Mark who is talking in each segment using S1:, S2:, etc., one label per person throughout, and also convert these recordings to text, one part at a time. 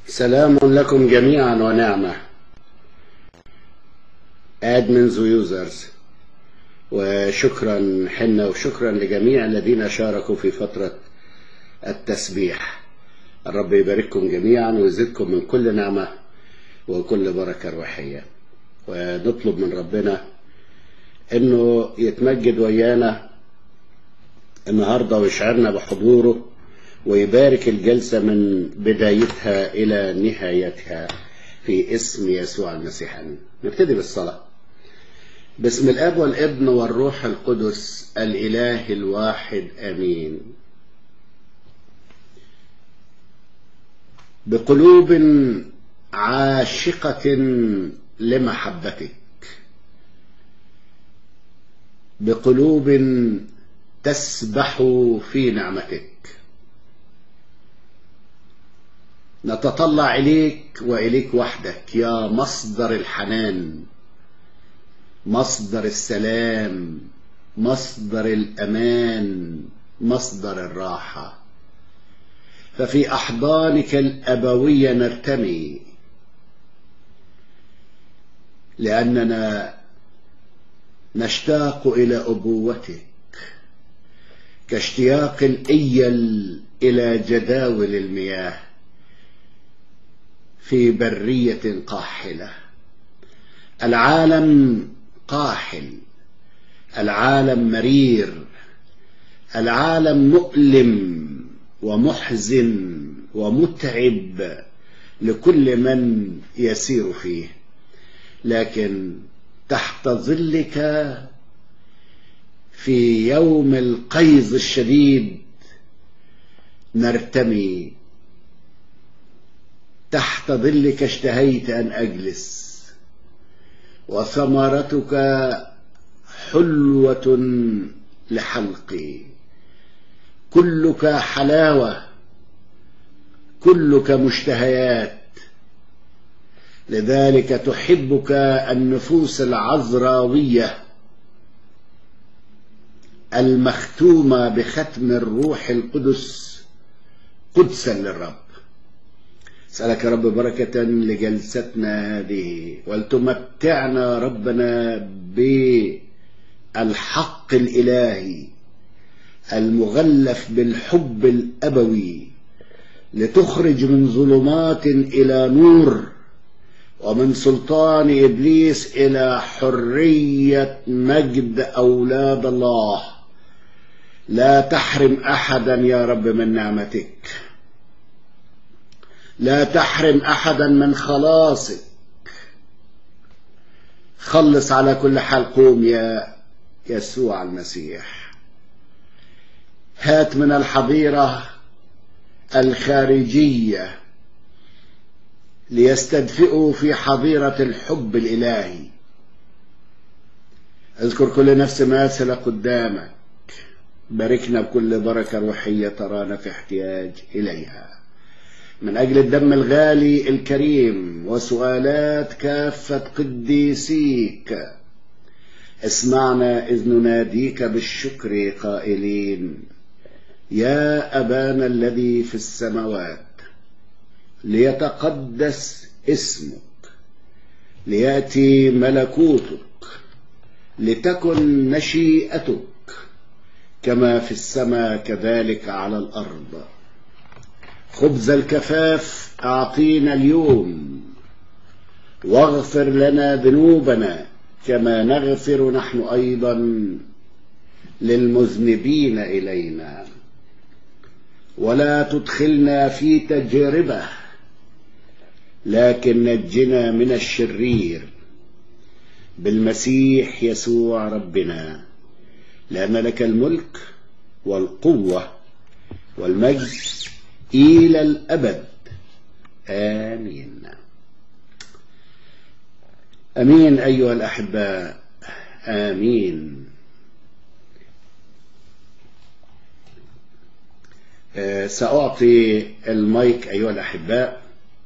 S1: سلام لكم جميعا ونعمة admins ويوزرز وشكرا حنا وشكرا لجميع الذين شاركوا في فترة التسبيح الرب يبارككم جميعا ويزيدكم من كل نعمة وكل بركة روحية ونطلب من ربنا انه يتمجد ويانا النهاردة ويشعرنا بحضوره ويبارك الجلسة من بدايتها إلى نهايتها في اسم يسوع المسيح آمين. نبتدي بالصلاة باسم الآب والابن والروح القدس الإله الواحد آمين بقلوب عاشقة لمحبتك بقلوب تسبح في نعمتك نتطلع إليك وإليك وحدك يا مصدر الحنان مصدر السلام مصدر الأمان مصدر الراحة ففي أحضانك الأبوية نرتمي لأننا نشتاق إلى أبوتك كاشتياق الإيل إلى جداول المياه في برية قاحلة العالم قاحل العالم مرير العالم مؤلم ومحزن ومتعب لكل من يسير فيه لكن تحت ظلك في يوم القيظ الشديد نرتمي تحت ظلك اشتهيت أن أجلس وثمرتك حلوة لحلقي كلك حلاوة كلك مشتهيات لذلك تحبك النفوس العذراوية المختومة بختم الروح القدس قدسا للرب اسألك يا رب بركة لجلستنا هذه ولتمتعنا ربنا بالحق الإلهي المغلف بالحب الأبوي لتخرج من ظلمات إلى نور ومن سلطان إبليس إلى حرية مجد أولاد الله لا تحرم أحدا يا رب من نعمتك لا تحرم احدا من خلاصك خلص على كل حال قوم يا يسوع المسيح هات من الحظيره الخارجيه ليستدفئوا في حظيره الحب الالهي اذكر كل نفس ماثله قدامك باركنا بكل بركه روحيه ترانا في احتياج اليها من أجل الدم الغالي الكريم وسؤالات كافة قديسيك اسمعنا إذ نناديك بالشكر قائلين يا أبانا الذي في السماوات ليتقدس اسمك ليأتي ملكوتك لتكن مشيئتك كما في السماء كذلك على الأرض خبز الكفاف أعطينا اليوم واغفر لنا ذنوبنا كما نغفر نحن أيضا للمذنبين إلينا ولا تدخلنا في تجربة لكن نجنا من الشرير بالمسيح يسوع ربنا لأن لك الملك والقوة والمجد إلى الأبد آمين أمين أيها الأحباء آمين آه سأعطي المايك أيها الأحباء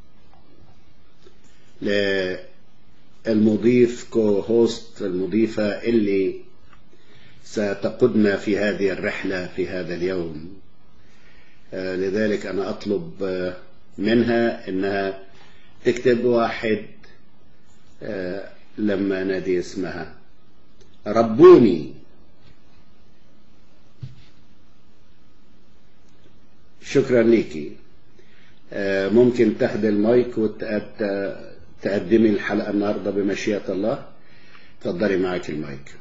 S1: للمضيف كو هوست المضيفة اللي ستقودنا في هذه الرحلة في هذا اليوم لذلك أنا أطلب منها انها تكتب واحد آه، لما نادي اسمها ربوني شكرا ليكي آه، ممكن تاخد المايك وتقدمي الحلقة النهاردة بمشيئة الله تفضلي معاك المايك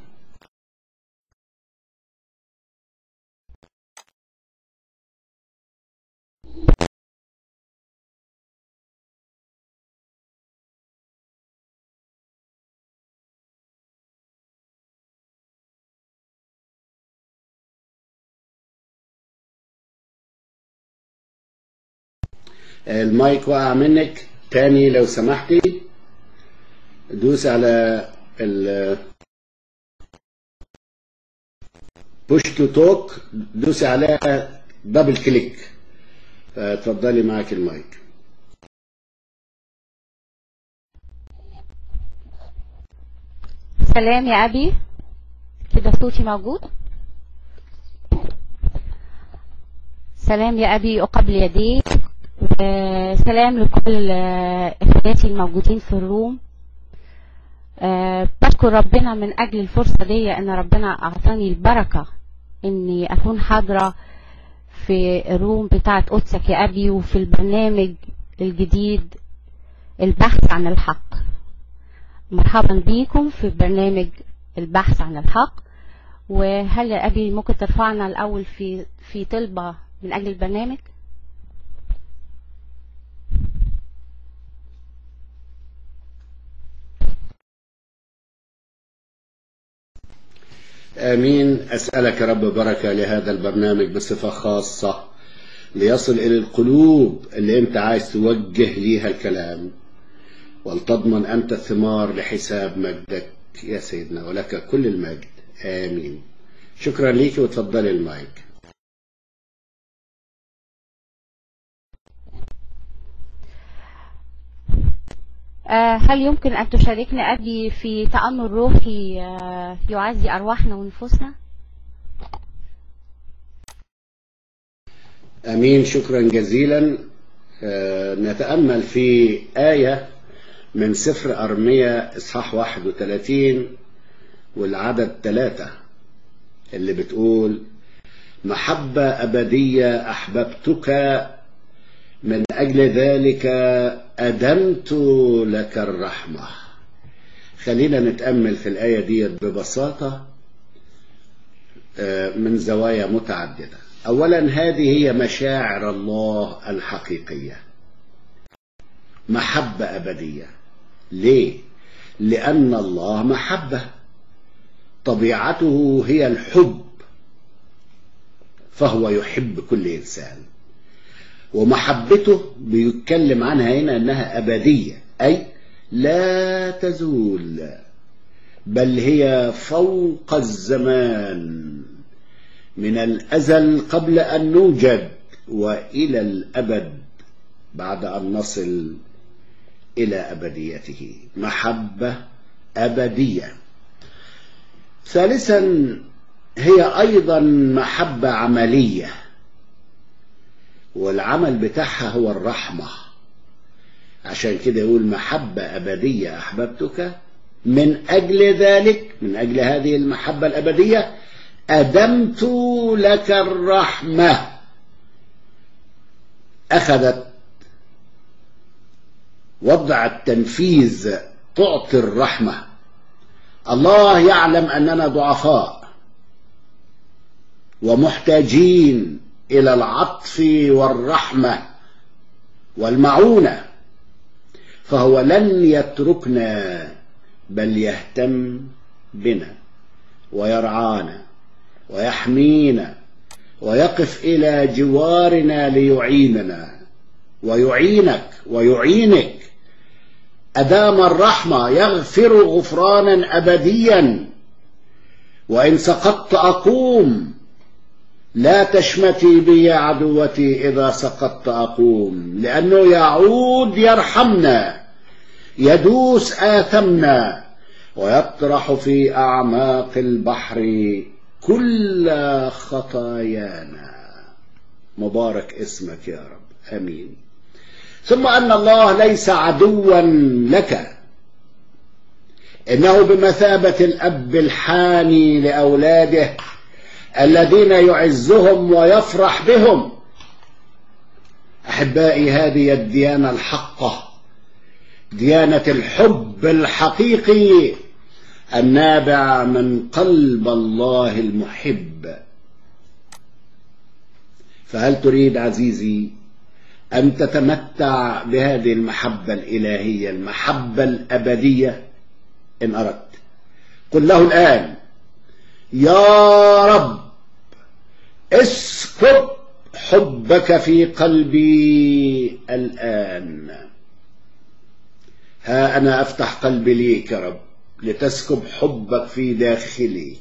S1: المايك وقع منك تاني لو سمحتي دوس على ال بوش تو توك دوسي عليها دبل كليك اتفضلي معاك المايك
S2: سلام يا أبي كده صوتي موجود سلام يا أبي أقبل يديك وسلام لكل آه، إخواتي الموجودين في الروم آه، بشكر ربنا من أجل الفرصة دي أن ربنا أعطاني البركة إني أكون حاضرة في الروم بتاعت قدسك يا أبي وفي البرنامج الجديد البحث عن الحق مرحبا بيكم في برنامج البحث عن الحق وهل يا أبي ممكن ترفعنا الأول في في طلبة من أجل البرنامج؟
S1: آمين أسألك يا رب بركة لهذا البرنامج بصفة خاصة ليصل إلى القلوب اللي أنت عايز توجه ليها الكلام ولتضمن أنت الثمار لحساب مجدك يا سيدنا ولك كل المجد آمين شكرا ليك وتفضلي المايك
S2: آه، هل يمكن أن تشاركنا أبي في تأمل روحي آه، يعزي أرواحنا ونفوسنا؟
S1: امين شكرا جزيلا آه، نتامل في ايه من سفر ارميا اصحاح 31 والعدد ثلاثة اللي بتقول محبة أبدية أحببتك من أجل ذلك أدمت لك الرحمة خلينا نتأمل في الآية دي ببساطة آه، من زوايا متعددة أولا هذه هي مشاعر الله الحقيقية محبة أبدية ليه؟ لأن الله محبة طبيعته هي الحب فهو يحب كل إنسان ومحبته بيتكلم عنها هنا أنها أبدية أي لا تزول بل هي فوق الزمان من الأزل قبل أن نوجد وإلى الأبد بعد أن نصل إلى أبديته محبة أبدية ثالثا هي أيضا محبة عملية والعمل بتاعها هو الرحمة عشان كده يقول محبة أبدية أحببتك من أجل ذلك من أجل هذه المحبة الأبدية أدمت لك الرحمة أخذت وضع التنفيذ تعطي الرحمة الله يعلم أننا ضعفاء ومحتاجين إلى العطف والرحمة والمعونة فهو لن يتركنا بل يهتم بنا ويرعانا ويحمينا ويقف إلى جوارنا ليعيننا ويعينك ويعينك أدام الرحمة يغفر غفرانا أبديا وإن سقطت أقوم لا تشمتي بي يا عدوتي إذا سقطت أقوم لأنه يعود يرحمنا يدوس آثمنا ويطرح في أعماق البحر كل خطايانا مبارك اسمك يا رب امين ثم أن الله ليس عدوا لك إنه بمثابة الأب الحاني لأولاده الذين يعزهم ويفرح بهم أحبائي هذه الديانة الحقة ديانة الحب الحقيقي النابع من قلب الله المحب فهل تريد عزيزي أن تتمتع بهذه المحبة الإلهية المحبة الأبدية إن أردت قل له الآن يا رب اسكب حبك في قلبي الآن ها أنا أفتح قلبي ليك يا رب لتسكب حبك في داخلي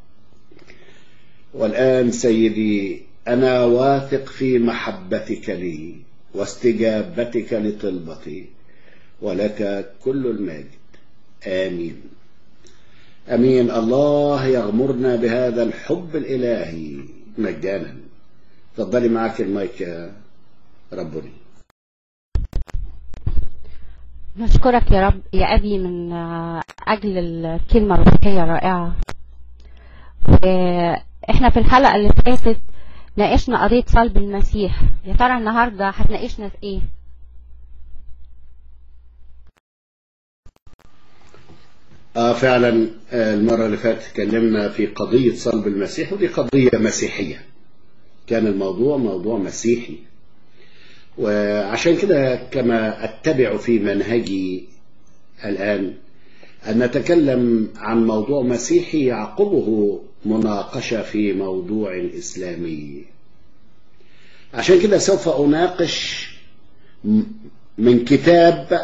S1: والآن سيدي أنا واثق في محبتك لي واستجابتك لطلبتي ولك كل المجد آمين أمين الله يغمرنا بهذا الحب الإلهي مجانا تفضلي معك المايك يا ربني
S2: نشكرك يا رب يا أبي من أجل الكلمة الروحية الرائعة احنا في الحلقة اللي فاتت ناقشنا قضية صلب المسيح يا ترى النهاردة هتناقشنا في ايه
S1: آه فعلا المرة اللي فاتت اتكلمنا في قضية صلب المسيح ودي قضية مسيحية كان الموضوع موضوع مسيحي وعشان كده كما أتبع في منهجي الآن أن نتكلم عن موضوع مسيحي يعقبه مناقشة في موضوع إسلامي عشان كده سوف أناقش من كتاب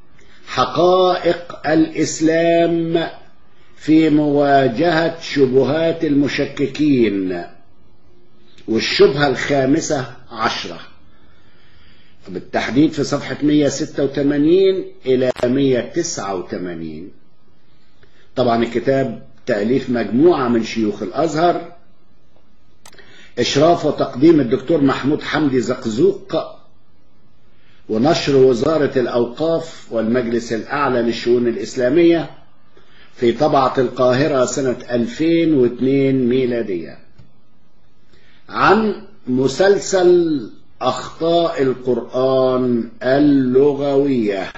S1: حقائق الإسلام في مواجهة شبهات المشككين والشبهة الخامسة عشرة بالتحديد في صفحة 186 إلى 189 طبعا الكتاب تأليف مجموعة من شيوخ الأزهر إشراف وتقديم الدكتور محمود حمدي زقزوق ونشر وزارة الأوقاف والمجلس الأعلى للشؤون الإسلامية في طبعة القاهرة سنة 2002 ميلادية عن مسلسل أخطاء القرآن اللغوية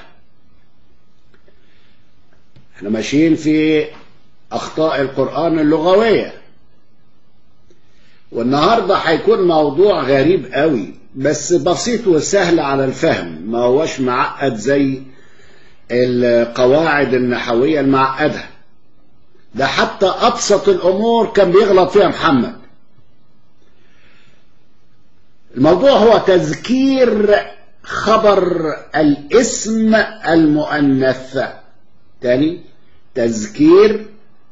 S1: احنا ماشيين في أخطاء القرآن اللغوية والنهاردة هيكون موضوع غريب قوي بس بسيط وسهل على الفهم ما هوش معقد زي القواعد النحوية المعقدة ده حتى أبسط الأمور كان بيغلط فيها محمد الموضوع هو تذكير خبر الاسم المؤنث تاني تذكير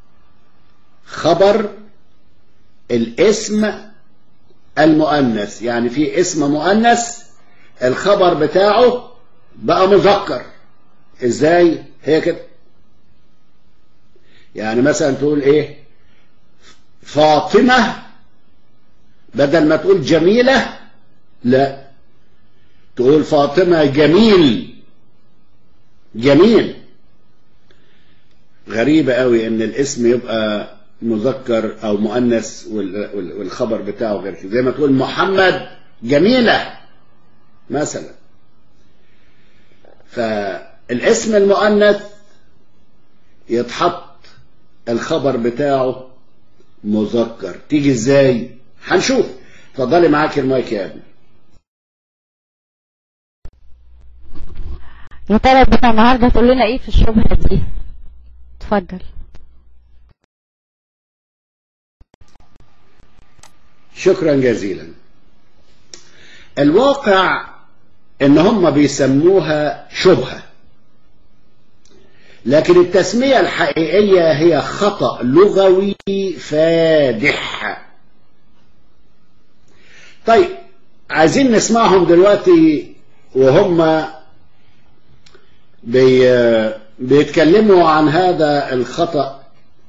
S1: خبر الاسم المؤنث يعني في اسم مؤنث الخبر بتاعه بقى مذكر ازاي هي كده يعني مثلا تقول ايه فاطمة بدل ما تقول جميلة لا تقول فاطمة جميل جميل غريبة قوي ان الاسم يبقى مذكر او مؤنث والخبر بتاعه غير كده زي ما تقول محمد جميلة مثلا فالاسم المؤنث يتحط الخبر بتاعه مذكر تيجي ازاي هنشوف اتفضلي معاك المايك يا ابني
S2: يا ترى بنا النهارده تقول لنا ايه في الشبهه دي اتفضل
S1: شكرا جزيلا الواقع ان هم بيسموها شبهه لكن التسميه الحقيقيه هي خطا لغوي فادح طيب عايزين نسمعهم دلوقتي وهم بي بيتكلموا عن هذا الخطأ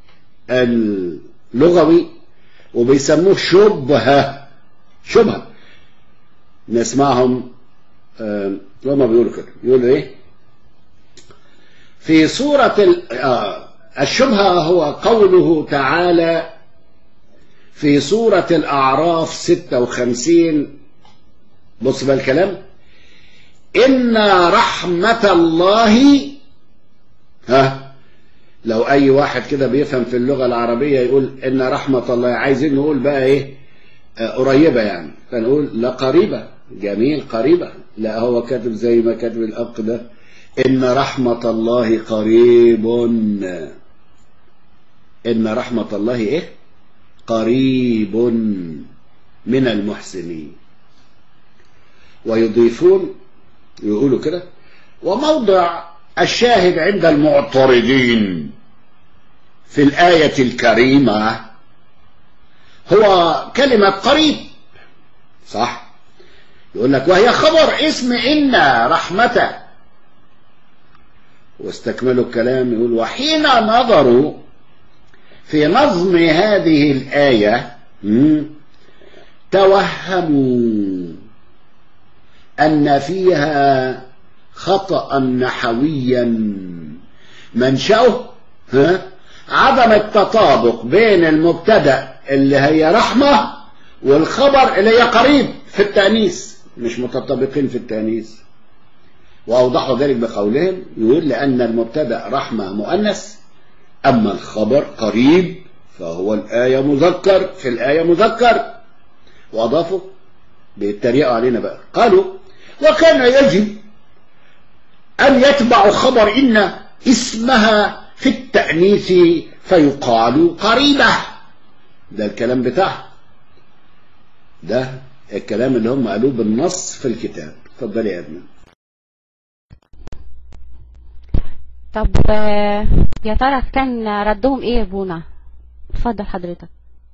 S1: اللغوي وبيسموه شبهة شبهة نسمعهم آه هما بيقولوا كده يقولوا ايه في سورة ال- آه الشبهة هو قوله تعالى في سورة الأعراف 56 بص بقى الكلام إن رحمة الله ها لو أي واحد كده بيفهم في اللغة العربية يقول إن رحمة الله عايزين نقول بقى إيه آه، قريبة يعني فنقول لا قريبة جميل قريبة لا هو كاتب زي ما كاتب الأق ده إن رحمة الله قريب إن رحمة الله إيه قريب من المحسنين ويضيفون يقولوا كده وموضع الشاهد عند المعترضين في الآية الكريمة هو كلمة قريب صح يقول لك وهي خبر اسم إن رحمة واستكملوا الكلام يقول وحين نظروا في نظم هذه الآية مم، توهموا أن فيها خطأ نحويا منشأه ها عدم التطابق بين المبتدأ اللي هي رحمة والخبر اللي هي قريب في التأنيث مش متطابقين في التأنيث وأوضحوا ذلك بقولهم يقول لأن المبتدأ رحمة مؤنث أما الخبر قريب فهو الآية مذكر في الآية مذكر وأضافوا بيتريقوا علينا بقى قالوا وكان يجب أن يتبع خبر إن اسمها في التأنيث فيقال قريبة ده الكلام بتاعه ده الكلام اللي هم قالوه بالنص في الكتاب اتفضلي يا ابني
S2: طب آه، يا ترى كان ردهم ايه يا بونا اتفضل حضرتك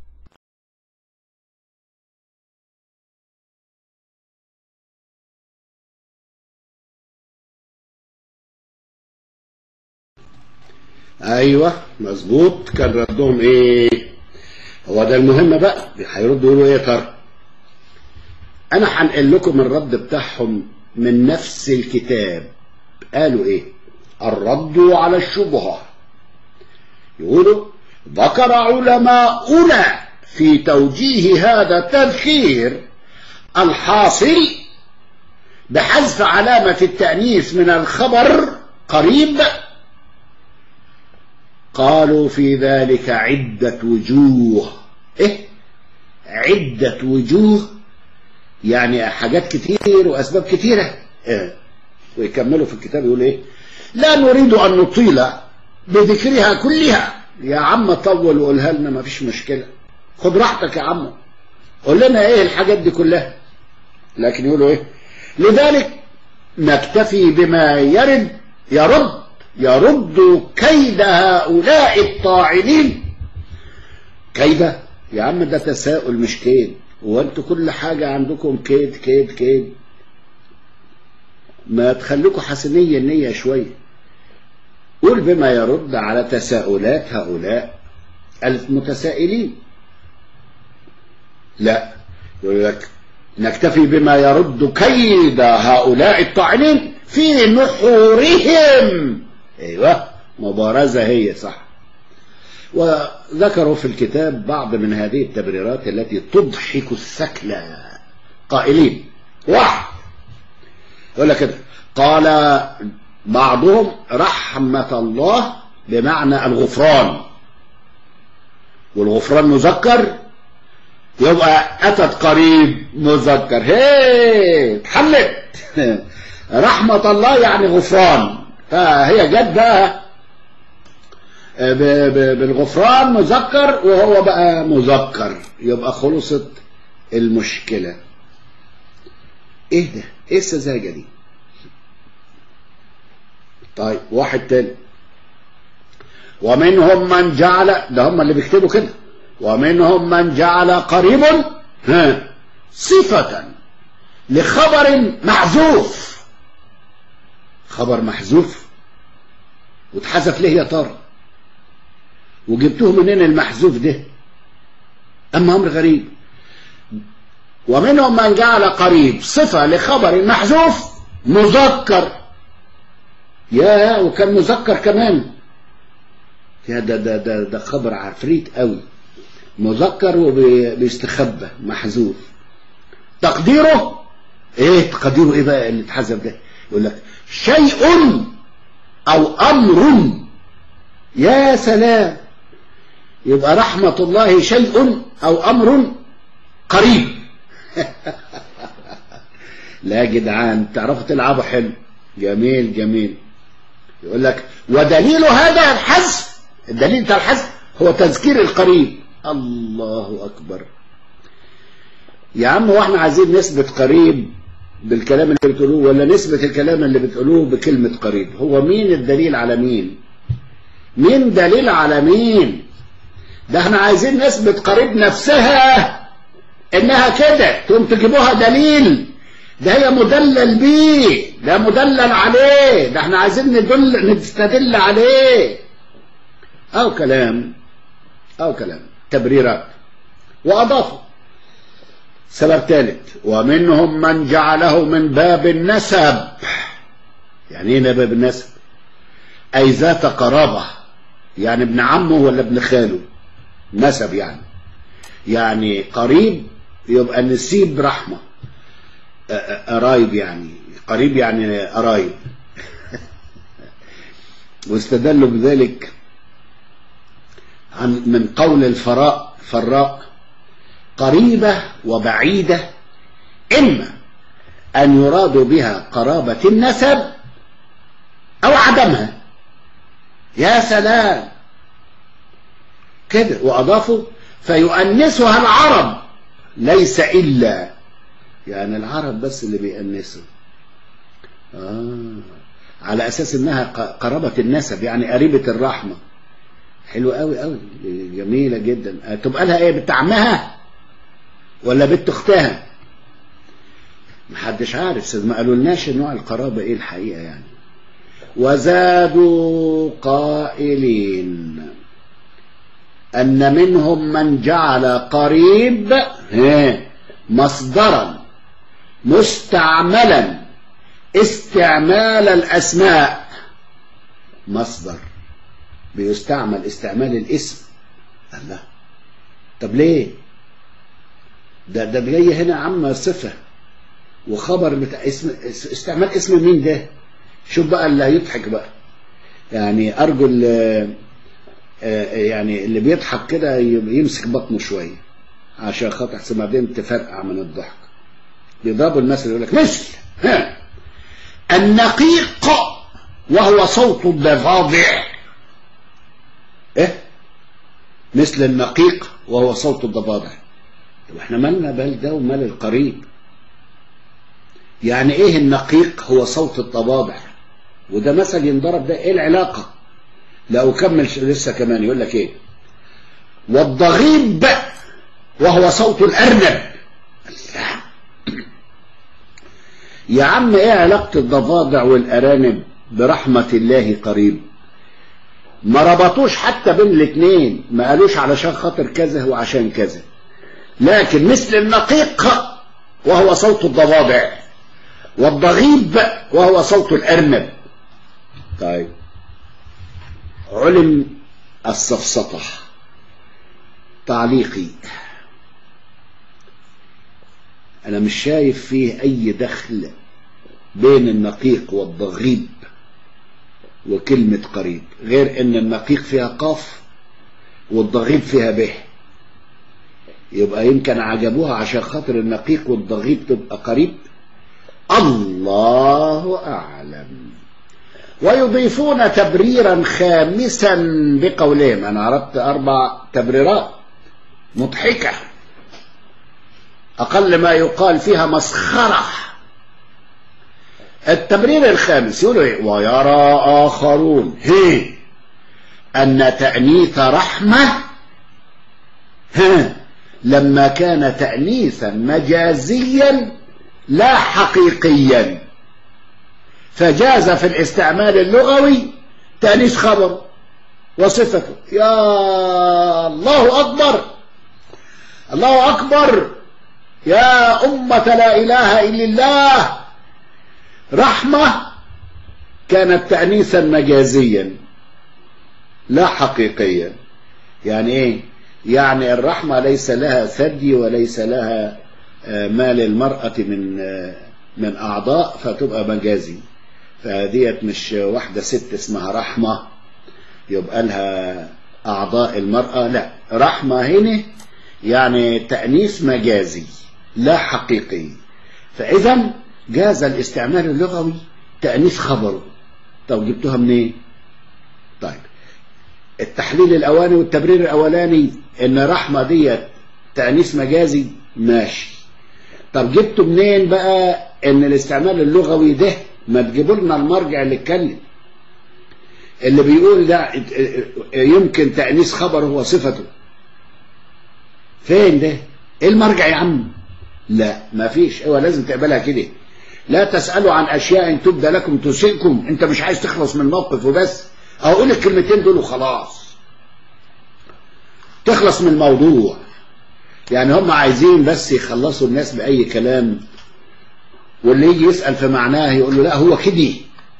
S1: ايوه مظبوط كان ردهم ايه هو ده المهم بقى هيردوا يقولوا ايه يا ترى انا هنقل لكم الرد بتاعهم من نفس الكتاب قالوا ايه الرد على الشبهه يقولوا ذكر علماؤنا في توجيه هذا التذكير الحاصل بحذف علامة التأنيث من الخبر قريب قالوا في ذلك عدة وجوه ايه عدة وجوه يعني حاجات كتير وأسباب كتيرة إيه؟ ويكملوا في الكتاب يقول ايه لا نريد أن نطيل بذكرها كلها يا عم طول وقولها لنا ما فيش مشكلة خد راحتك يا عم قول لنا ايه الحاجات دي كلها لكن يقولوا ايه لذلك نكتفي بما يرد يرد يرد كيد هؤلاء الطاعنين كيد يا عم ده تساؤل مش كيد وانتوا كل حاجة عندكم كيد كيد كيد ما تخليكوا حسنية النية شوية قول بما يرد على تساؤلات هؤلاء المتسائلين لا يقول لك نكتفي بما يرد كيد هؤلاء الطاعنين في نحورهم ايوه مبارزة هي صح وذكروا في الكتاب بعض من هذه التبريرات التي تضحك الثكلى قائلين واحد يقول لك كده قال بعضهم رحمة الله بمعنى الغفران والغفران مذكر يبقى أتت قريب مذكر هي اتحلت رحمة الله يعني غفران فهي جت بقى ب- ب- بالغفران مذكر وهو بقى مذكر يبقى خلصت المشكلة ايه ده ايه السذاجة دي طيب واحد تاني ومنهم من جعل ده هم اللي بيكتبوا كده ومنهم من جعل قريب ها صفة لخبر محذوف خبر محذوف واتحذف ليه يا ترى وجبتوه منين المحذوف ده اما امر غريب ومنهم من جعل قريب صفة لخبر محذوف مذكر يا وكان مذكر كمان يا ده ده ده, ده خبر عفريت قوي مذكر وبيستخبى محذوف تقديره ايه تقديره ايه بقى اللي اتحذف ده يقول لك شيء او امر يا سلام يبقى رحمة الله شيء او امر قريب لا يا جدعان تعرفوا تلعبوا حلو جميل جميل يقول لك ودليل هذا الحذف الدليل بتاع الحذف هو تذكير القريب الله اكبر يا عم واحنا عايزين نثبت قريب بالكلام اللي بتقولوه ولا نثبت الكلام اللي بتقولوه بكلمة قريب هو مين الدليل على مين مين دليل على مين ده احنا عايزين نثبت قريب نفسها انها كده تقوم تجيبوها دليل ده هي مدلل بيه ده مدلل عليه ده احنا عايزين ندل نستدل عليه او كلام او كلام تبريرات واضافوا سبب ثالث ومنهم من جعله من باب النسب يعني ايه باب النسب اي ذات قرابة يعني ابن عمه ولا ابن خاله نسب يعني يعني قريب يبقى نسيب رحمة قرايب يعني قريب يعني قرايب واستدلوا بذلك عن من قول الفراء فراء قريبة وبعيدة إما أن يراد بها قرابة النسب أو عدمها يا سلام كده وأضافوا فيؤنسها العرب ليس إلا يعني العرب بس اللي بيأنسوا آه على أساس إنها قرابة النسب يعني قريبة الرحمة حلوة قوي قوي جميلة جدا تبقى لها ايه بنت عمها ولا بنت اختها محدش عارف ما قالولناش نوع القرابة ايه الحقيقة يعني وزادوا قائلين ان منهم من جعل قريب مصدرا مستعملا استعمال الاسماء مصدر بيستعمل استعمال الاسم الله طب ليه ده ده جاي هنا عم صفة وخبر بتاع اسم استعمال اسم مين ده شوف بقى اللي هيضحك بقى يعني ارجو يعني اللي بيضحك كده يمسك بطنه شويه عشان خاطر احسن بعدين تفرقع من الضحك بيضربوا المثل يقول لك مثل ها النقيق وهو صوت الضفادع ايه مثل النقيق وهو صوت الضفادع طب احنا مالنا بال ده ومال القريب يعني ايه النقيق هو صوت الضفادع وده مثل ينضرب ده ايه العلاقة لا اكمل لسه كمان يقول لك ايه والضغيب وهو صوت الارنب الله يا عم ايه علاقة الضفادع والارانب برحمة الله قريب ما ربطوش حتى بين الاثنين ما قالوش علشان خاطر كذا وعشان كذا لكن مثل النقيق وهو صوت الضفادع والضغيب وهو صوت الارنب طيب علم السفسطة تعليقي انا مش شايف فيه اي دخل بين النقيق والضغيب وكلمة قريب غير ان النقيق فيها قاف والضغيب فيها به يبقى يمكن عجبوها عشان خاطر النقيق والضغيب تبقى قريب الله اعلم ويضيفون تبريرا خامسا بقولهم انا عرضت اربع تبريرات مضحكة اقل ما يقال فيها مسخرة التبرير الخامس يقولوا ايه ويرى اخرون هي ان تأنيث رحمة ها لما كان تأنيثا مجازيا لا حقيقيا فجاز في الاستعمال اللغوي تأنيث خبر وصفته يا الله أكبر الله أكبر يا أمة لا إله إلا الله رحمة كانت تأنيثا مجازيا لا حقيقيا يعني ايه يعني الرحمة ليس لها ثدي وليس لها ما للمرأة من من أعضاء فتبقى مجازي فديت مش واحدة ست اسمها رحمة يبقى لها أعضاء المرأة لا رحمة هنا يعني تأنيث مجازي لا حقيقي فإذا جاز الاستعمال اللغوي تأنيث خبره طب جبتوها منين طيب التحليل الأولاني والتبرير الأولاني إن رحمة ديت تأنيث مجازي ماشي طب جبتوا منين بقى إن الاستعمال اللغوي ده ما تجيبوا لنا المرجع اللي اتكلم اللي بيقول ده يمكن تأنيث خبر هو صفته فين ده ايه المرجع يا عم لا ما فيش هو لازم تقبلها كده لا تسألوا عن أشياء تبدى لكم تسئكم انت مش عايز تخلص من الموقف وبس اقول الكلمتين دول وخلاص تخلص من الموضوع يعني هم عايزين بس يخلصوا الناس بأي كلام واللي يجي يسأل في معناه يقول له لا هو كده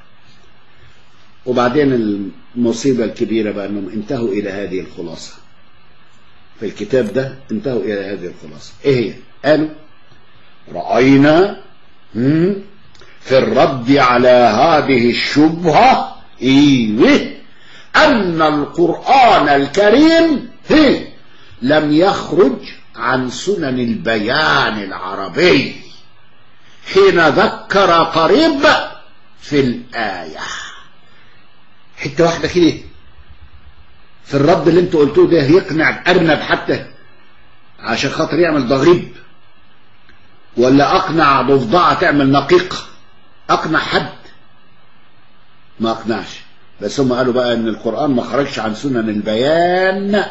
S1: وبعدين المصيبة الكبيرة بقى أنهم انتهوا إلى هذه الخلاصة في الكتاب ده انتهوا إلى هذه الخلاصة إيه هي قالوا رأينا في الرد على هذه الشبهة إيه أن القرآن الكريم هي لم يخرج عن سنن البيان العربي حين ذكر قريب في الآية حتة واحدة كده في الرد اللي انتوا قلتوه ده يقنع أرنب حتى عشان خاطر يعمل ضغيب ولا أقنع ضفدعة تعمل نقيق أقنع حد ما أقنعش بس هم قالوا بقى ان القرآن ما خرجش عن سنن البيان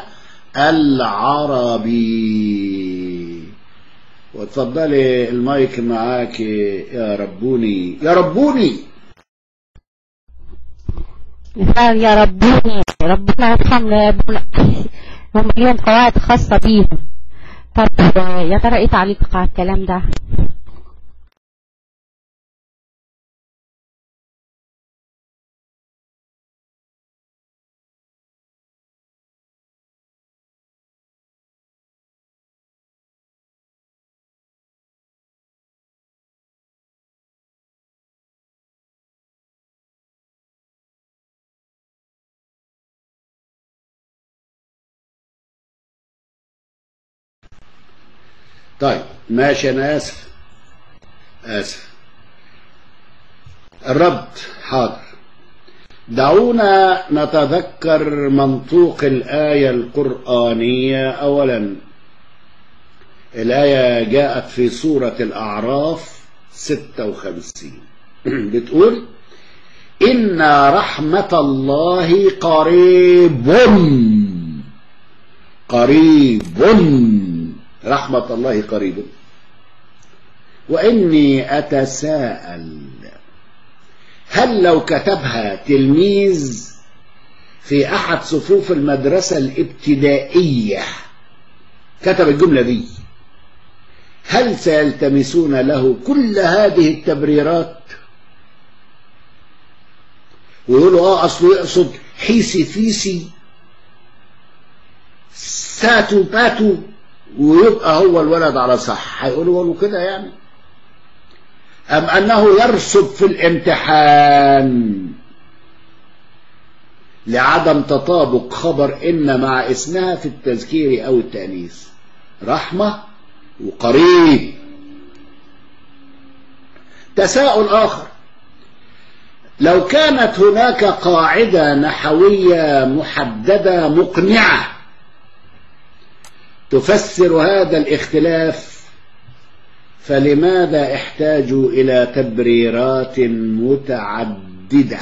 S1: العربي واتفضلي المايك معاك يا ربوني يا ربوني
S2: مثال يا ربوني ربنا يرحم هم ليهم قواعد خاصة بيهم طب يا ترى ايه تعليقك على الكلام ده
S1: طيب ماشي انا اسف اسف الرد حاضر دعونا نتذكر منطوق الآية القرآنية أولا الآية جاءت في سورة الأعراف 56 بتقول إن رحمة الله قريب قريب رحمة الله قريب وإني أتساءل هل لو كتبها تلميذ في أحد صفوف المدرسة الابتدائية كتب الجملة دي هل سيلتمسون له كل هذه التبريرات ويقولوا اه اصله يقصد حيسي فيسي ساتو باتو ويبقى هو الولد على صح هيقولوا له كده يعني أم أنه يرسب في الامتحان لعدم تطابق خبر إن مع اسمها في التذكير أو التأنيث رحمة وقريب تساؤل آخر لو كانت هناك قاعدة نحوية محددة مقنعة تفسر هذا الاختلاف فلماذا احتاجوا إلى تبريرات متعددة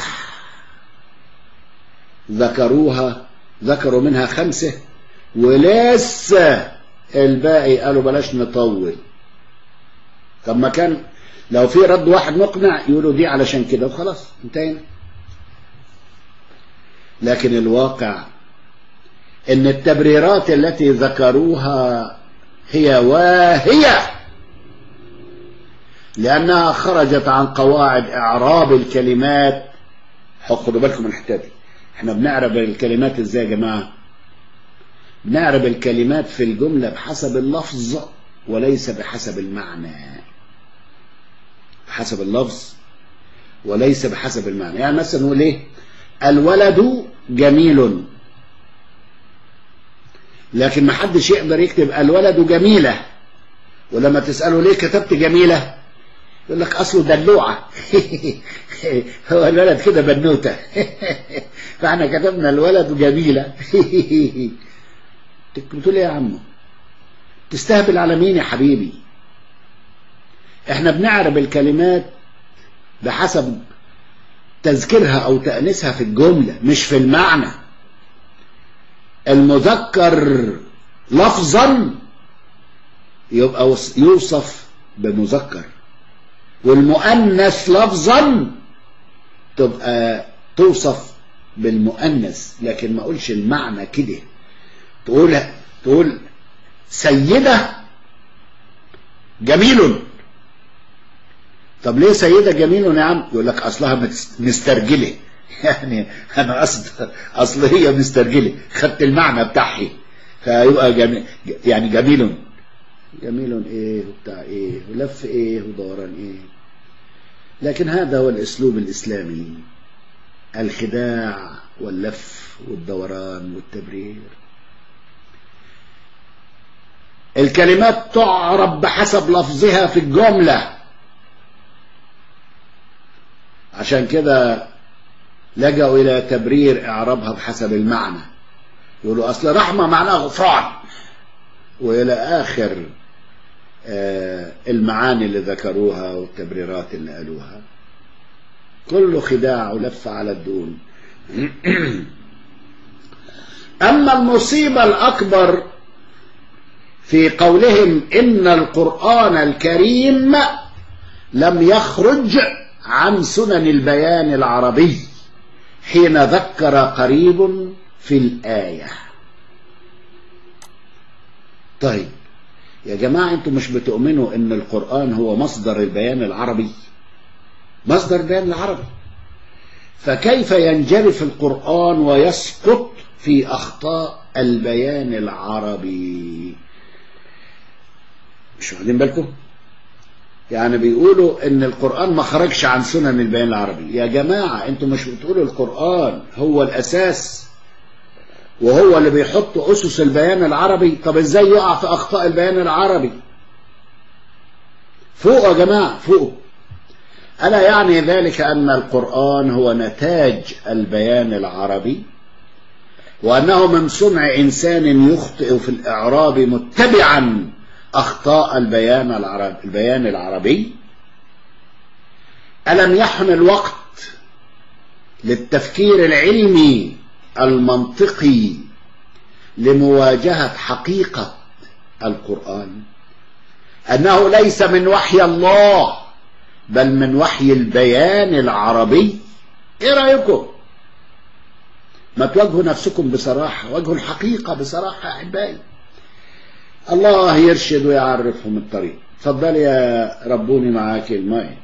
S1: ذكروها ذكروا منها خمسة ولسه الباقي قالوا بلاش نطول طب ما كان لو في رد واحد مقنع يقولوا دي علشان كده وخلاص انتهينا لكن الواقع ان التبريرات التي ذكروها هي واهية لأنها خرجت عن قواعد إعراب الكلمات خدوا بالكم من الحتة دي احنا بنعرب الكلمات ازاي يا جماعة بنعرب الكلمات في الجملة بحسب اللفظ وليس بحسب المعنى بحسب اللفظ وليس بحسب المعنى يعني مثلا نقول ايه الولد جميل لكن ما حدش يقدر يكتب الولد جميلة ولما تسأله ليه كتبت جميلة يقول لك أصله دلوعة هو الولد كده بنوتة فاحنا كتبنا الولد جميلة بتقول ايه يا عمو تستهبل على مين يا حبيبي احنا بنعرب الكلمات بحسب تذكيرها او تأنيسها في الجملة مش في المعنى المذكر لفظا يبقى يوصف بمذكر والمؤنث لفظا تبقى توصف بالمؤنث لكن ما اقولش المعنى كده تقول تقول سيدة جميل طب ليه سيدة جميل يا عم يقول لك اصلها مسترجلة يعني انا قصد اصل هي مسترجلة خدت المعنى بتاعها فيبقى جميل يعني جميل جميل ايه وبتاع ايه ولف ايه ودوران ايه لكن هذا هو الاسلوب الاسلامي الخداع واللف والدوران والتبرير الكلمات تعرب بحسب لفظها في الجملة عشان كده لجأوا إلى تبرير إعرابها بحسب المعنى يقولوا أصل رحمة معناها غفران وإلى آخر المعاني اللي ذكروها والتبريرات اللي قالوها كله خداع ولف على الدون أما المصيبة الأكبر في قولهم إن القرآن الكريم لم يخرج عن سنن البيان العربي حين ذكر قريب في الآية طيب يا جماعة انتم مش بتؤمنوا ان القرآن هو مصدر البيان العربي مصدر البيان العربي فكيف ينجرف القرآن ويسقط في أخطاء البيان العربي مش واخدين بالكم يعني بيقولوا ان القرآن ما خرجش عن سنن البيان العربي يا جماعة انتم مش بتقولوا القرآن هو الأساس وهو اللي بيحط أسس البيان العربي طب ازاي يقع في أخطاء البيان العربي فوق يا جماعة فوق ألا يعني ذلك أن القرآن هو نتاج البيان العربي وأنه من صنع إنسان يخطئ في الإعراب متبعا أخطاء البيان العربي, البيان العربي ألم يحن الوقت للتفكير العلمي المنطقي لمواجهة حقيقة القرآن أنه ليس من وحي الله بل من وحي البيان العربي ايه رأيكم ما تواجهوا نفسكم بصراحة واجهوا الحقيقة بصراحة أحبائي الله يرشد ويعرفهم الطريق تفضل يا ربوني معاك المايك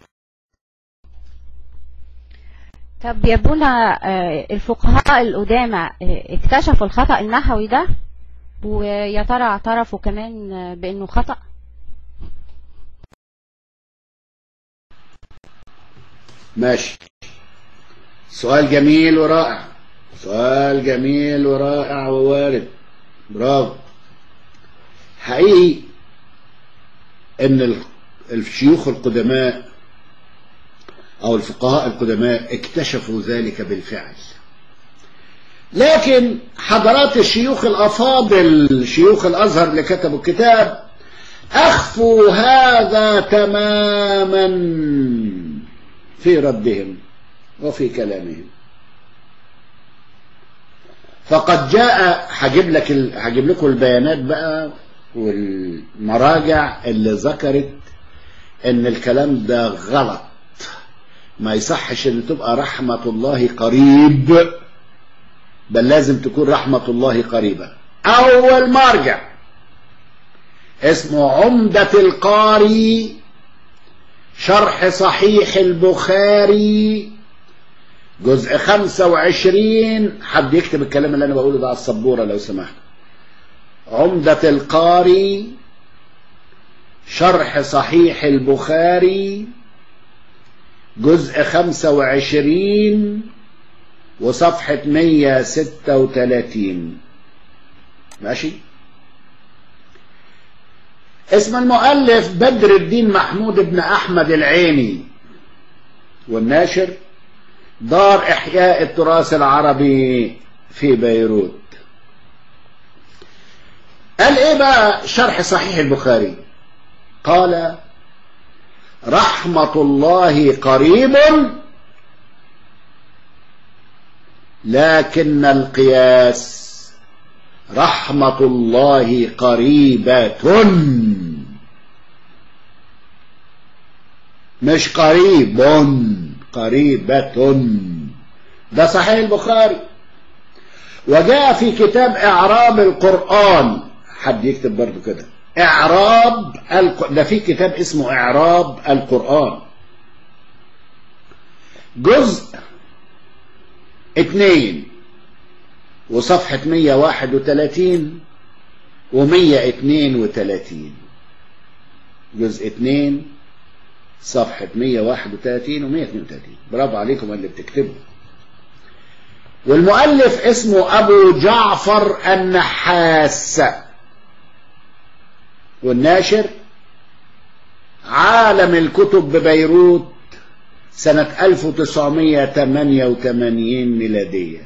S2: طب يا ابونا الفقهاء القدامى اكتشفوا الخطأ النحوي ده ويا ترى اعترفوا كمان بانه خطأ
S1: ماشي سؤال جميل ورائع سؤال جميل ورائع ووارد برافو حقيقي ان الشيوخ القدماء او الفقهاء القدماء اكتشفوا ذلك بالفعل لكن حضرات الشيوخ الافاضل شيوخ الازهر اللي كتبوا الكتاب اخفوا هذا تماما في ردهم وفي كلامهم فقد جاء هجيب لك ال... هجيب لكم البيانات بقى والمراجع اللي ذكرت ان الكلام ده غلط ما يصحش ان تبقى رحمة الله قريب بل لازم تكون رحمة الله قريبة اول مرجع اسمه عمدة القاري شرح صحيح البخاري جزء 25 حد يكتب الكلام اللي انا بقوله ده على السبوره لو سمحت عمدة القاري شرح صحيح البخاري جزء 25 وصفحة 136 ماشي اسم المؤلف بدر الدين محمود بن أحمد العيني والناشر دار إحياء التراث العربي في بيروت قال إيه بقى شرح صحيح البخاري قال رحمة الله قريب لكن القياس رحمة الله قريبة مش قريب قريبة ده صحيح البخاري وجاء في كتاب إعراب القرآن حد يكتب برضو كده إعراب الق... ده في كتاب اسمه إعراب القرآن جزء اتنين وصفحة 131 و 132 جزء 2 صفحة 131 و 132 برافو عليكم اللي بتكتبوا والمؤلف اسمه أبو جعفر النحاس والناشر عالم الكتب ببيروت سنة 1988 ميلادية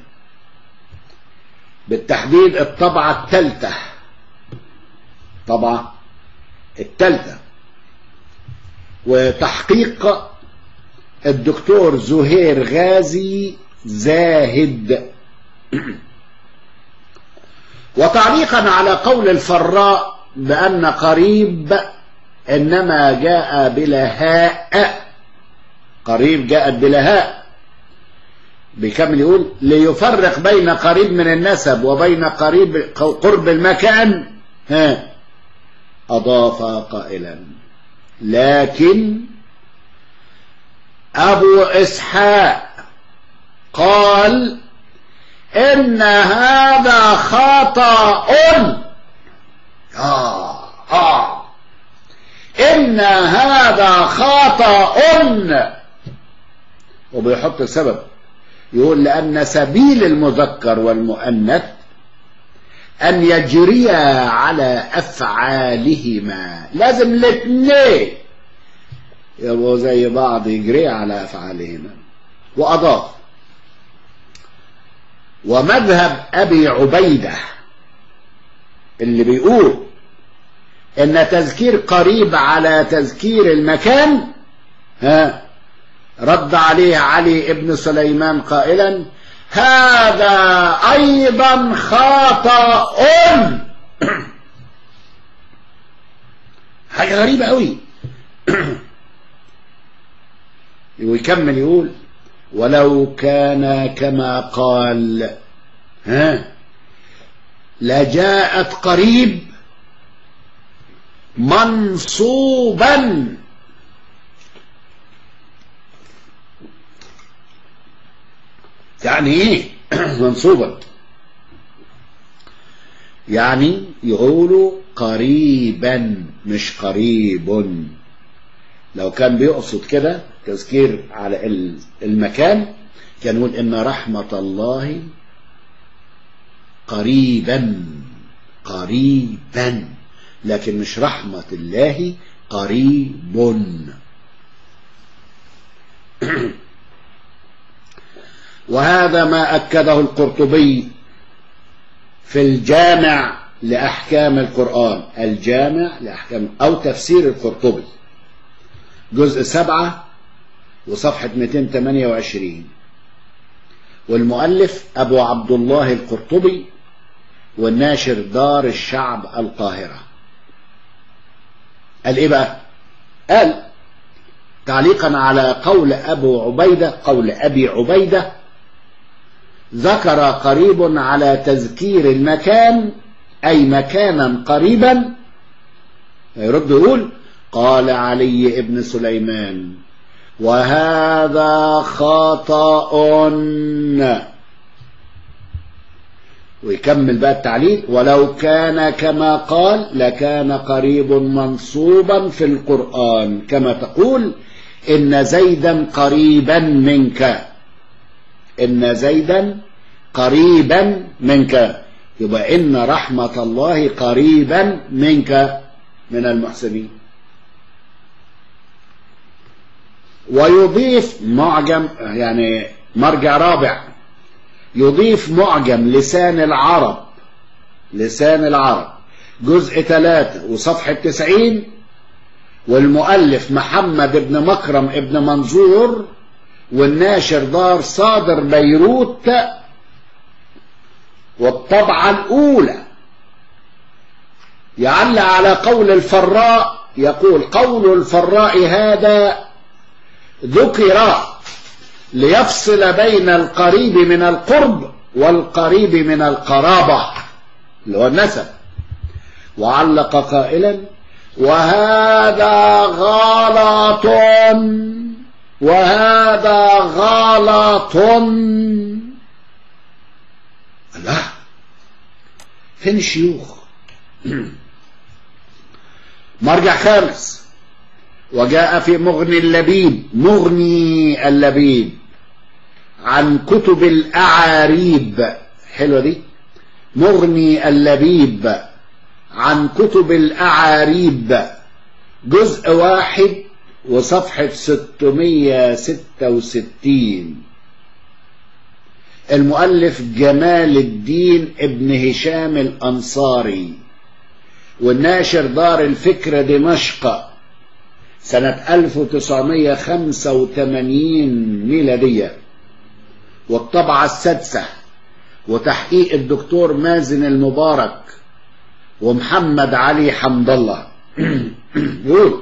S1: بالتحديد الطبعة الثالثة طبعة الثالثة وتحقيق الدكتور زهير غازي زاهد وتعليقا على قول الفراء بأن قريب إنما جاء بلا هاء قريب جاءت بلا هاء بيكمل يقول ليفرق بين قريب من النسب وبين قريب قرب المكان ها أضاف قائلا لكن أبو إسحاق قال إن هذا خطأ آه آه إن هذا خطأ وبيحط سبب يقول لأن سبيل المذكر والمؤنث أن يجريا على أفعالهما لازم الاثنين يبقوا زي بعض يجري على أفعالهما وأضاف ومذهب أبي عبيدة اللي بيقول إن تذكير قريب على تذكير المكان ها رد عليه علي ابن سليمان قائلا هذا أيضا خطأ حاجة غريبة قوي ويكمل يقول ولو كان كما قال ها لجاءت قريب منصوبا يعني ايه منصوبا يعني يقولوا قريبا مش قريب لو كان بيقصد كده تذكير على المكان كان يقول ان رحمة الله قريبا قريبا لكن مش رحمة الله قريب وهذا ما أكده القرطبي في الجامع لأحكام القرآن الجامع لأحكام أو تفسير القرطبي جزء سبعة وصفحة 228 والمؤلف أبو عبد الله القرطبي والناشر دار الشعب القاهرة قال إيه بقى قال تعليقا على قول أبو عبيدة قول أبي عبيدة ذكر قريب على تذكير المكان أي مكانا قريبا يرد يقول قال علي ابن سليمان وهذا خطأ ويكمل بقى التعليل ولو كان كما قال لكان قريب منصوبا في القرآن كما تقول إن زيدا قريبا منك إن زيدا قريبا منك يبقى إن رحمة الله قريبا منك من المحسنين ويضيف معجم يعني مرجع رابع يضيف معجم لسان العرب لسان العرب جزء ثلاثة وصفحة تسعين والمؤلف محمد بن مكرم ابن منظور والناشر دار صادر بيروت والطبعة الأولى يعلق على قول الفراء يقول قول الفراء هذا ذكر ليفصل بين القريب من القرب والقريب من القرابة اللي هو النسب وعلق قائلا وهذا غلط وهذا غلط لا فين الشيوخ مرجع خامس وجاء في مغني اللبيب مغني اللبيب عن كتب الأعاريب حلوة دي مغني اللبيب عن كتب الأعاريب جزء واحد وصفحة 666 المؤلف جمال الدين ابن هشام الأنصاري والناشر دار الفكر دمشق سنة 1985 ميلادية والطبعة السادسة وتحقيق الدكتور مازن المبارك ومحمد علي حمد الله يقول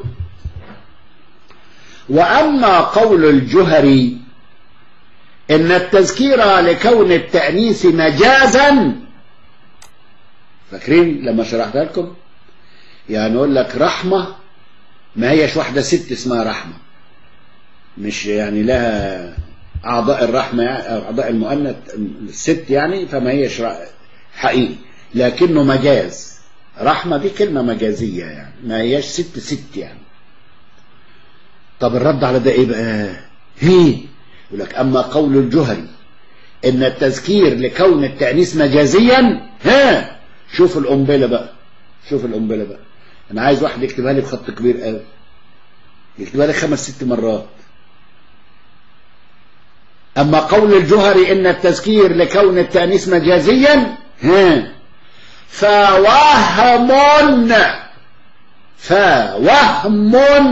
S1: وأما قول الجهري إن التذكير لكون التأنيث مجازا فاكرين لما شرحتها لكم يعني أقول لك رحمة ما هيش واحدة ست اسمها رحمة مش يعني لها أعضاء الرحمة أعضاء المؤنث الست يعني فما هيش حقيقي لكنه مجاز رحمة دي كلمة مجازية يعني ما هيش ست ست يعني طب الرد على ده ايه بقى هي يقول لك اما قول الجهري ان التذكير لكون التأنيث مجازيا ها شوف القنبلة بقى شوف القنبلة بقى انا عايز واحد يكتبها لي بخط كبير قوي يكتبها لي خمس ست مرات اما قول الجهري ان التذكير لكون التأنيث مجازيا ها فوهم فوهم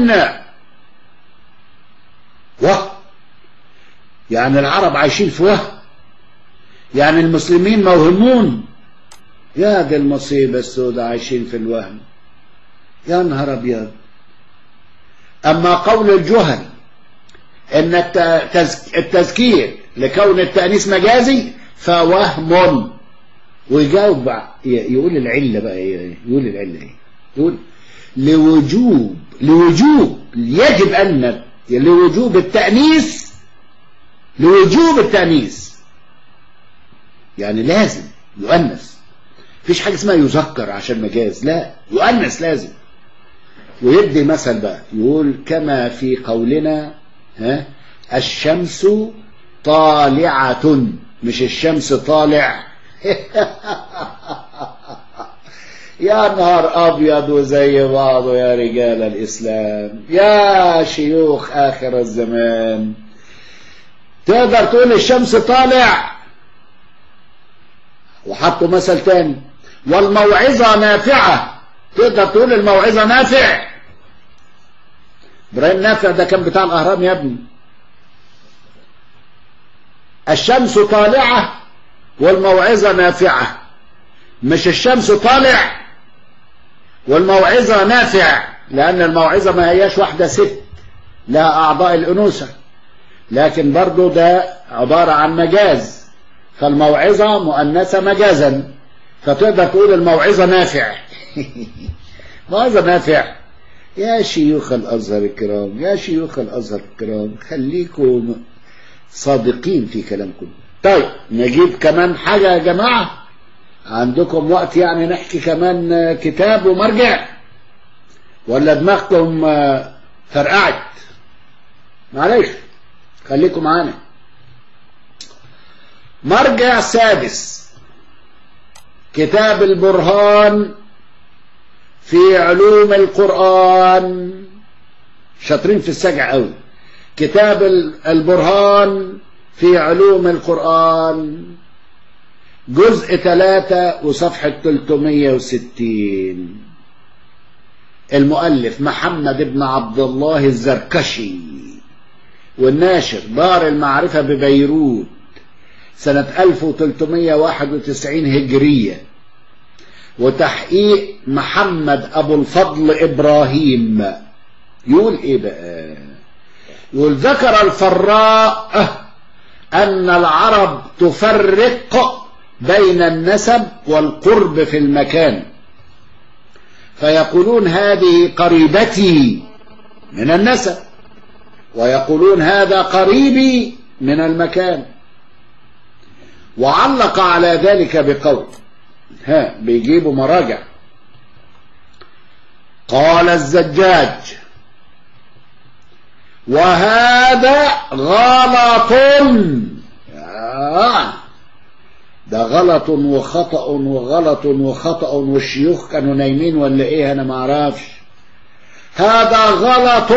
S1: وهم يعني العرب عايشين في وهم يعني المسلمين موهمون يا دي المصيبة السوداء عايشين في الوهم يا نهار أبيض أما قول الجهل إن التذكير لكون التأنيث مجازي فوهم ويجاوب بقى يقول العلة بقى يقول العلة ايه يقول لوجوب لوجوب يجب أن لوجوب التأنيث لوجوب التأنيث يعني لازم يؤنث مفيش حاجة اسمها يذكر عشان مجاز لا يؤنث لازم ويدي مثل بقى يقول كما في قولنا ها الشمس طالعة مش الشمس طالع يا نهار أبيض وزي بعضه يا رجال الإسلام يا شيوخ آخر الزمان تقدر تقول الشمس طالع وحطوا مثل تاني والموعظة نافعة تقدر تقول الموعظة نافع ابراهيم نافع ده كان بتاع الأهرام يا ابني الشمس طالعة والموعظة نافعة مش الشمس طالع والموعظة نافع لأن الموعظة ما هياش واحدة ست لها أعضاء الأنوثة لكن برضو ده عبارة عن مجاز فالموعظة مؤنثة مجازا فتقدر تقول الموعظة نافع موعظة نافع يا شيوخ الأزهر الكرام يا شيوخ الأزهر الكرام خليكم صادقين في كلامكم طيب نجيب كمان حاجة يا جماعة عندكم وقت يعني نحكي كمان كتاب ومرجع ولا دماغكم فرقعت معلش خليكم معانا مرجع سادس كتاب البرهان في علوم القرآن شاطرين في السجع قوي كتاب البرهان في علوم القرآن جزء ثلاثة وصفحة 360 المؤلف محمد بن عبد الله الزركشي والناشر دار المعرفة ببيروت سنة 1391 هجرية وتحقيق محمد أبو الفضل إبراهيم يقول إيه بقى يقول ذكر الفراء أن العرب تفرق بين النسب والقرب في المكان فيقولون هذه قريبتي من النسب ويقولون هذا قريبي من المكان وعلق على ذلك بقول ها بيجيبوا مراجع قال الزجاج وهذا غلط آه ده غلط وخطأ وغلط وخطأ والشيوخ كانوا نايمين ولا ايه انا معرفش هذا غلط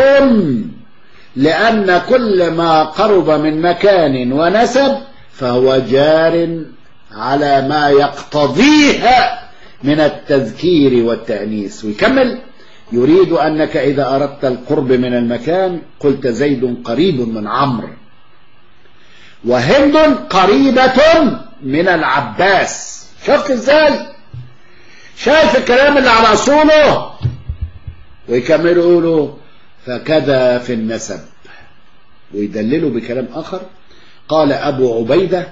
S1: لأن كل ما قرب من مكان ونسب فهو جار على ما يقتضيه من التذكير والتأنيس ويكمل يريد أنك إذا أردت القرب من المكان قلت زيد قريب من عمرو وهند قريبة من العباس شفت ازاي شايف الكلام اللي على اصوله ويكملوا يقولوا فكذا في النسب ويدللوا بكلام اخر قال ابو عبيده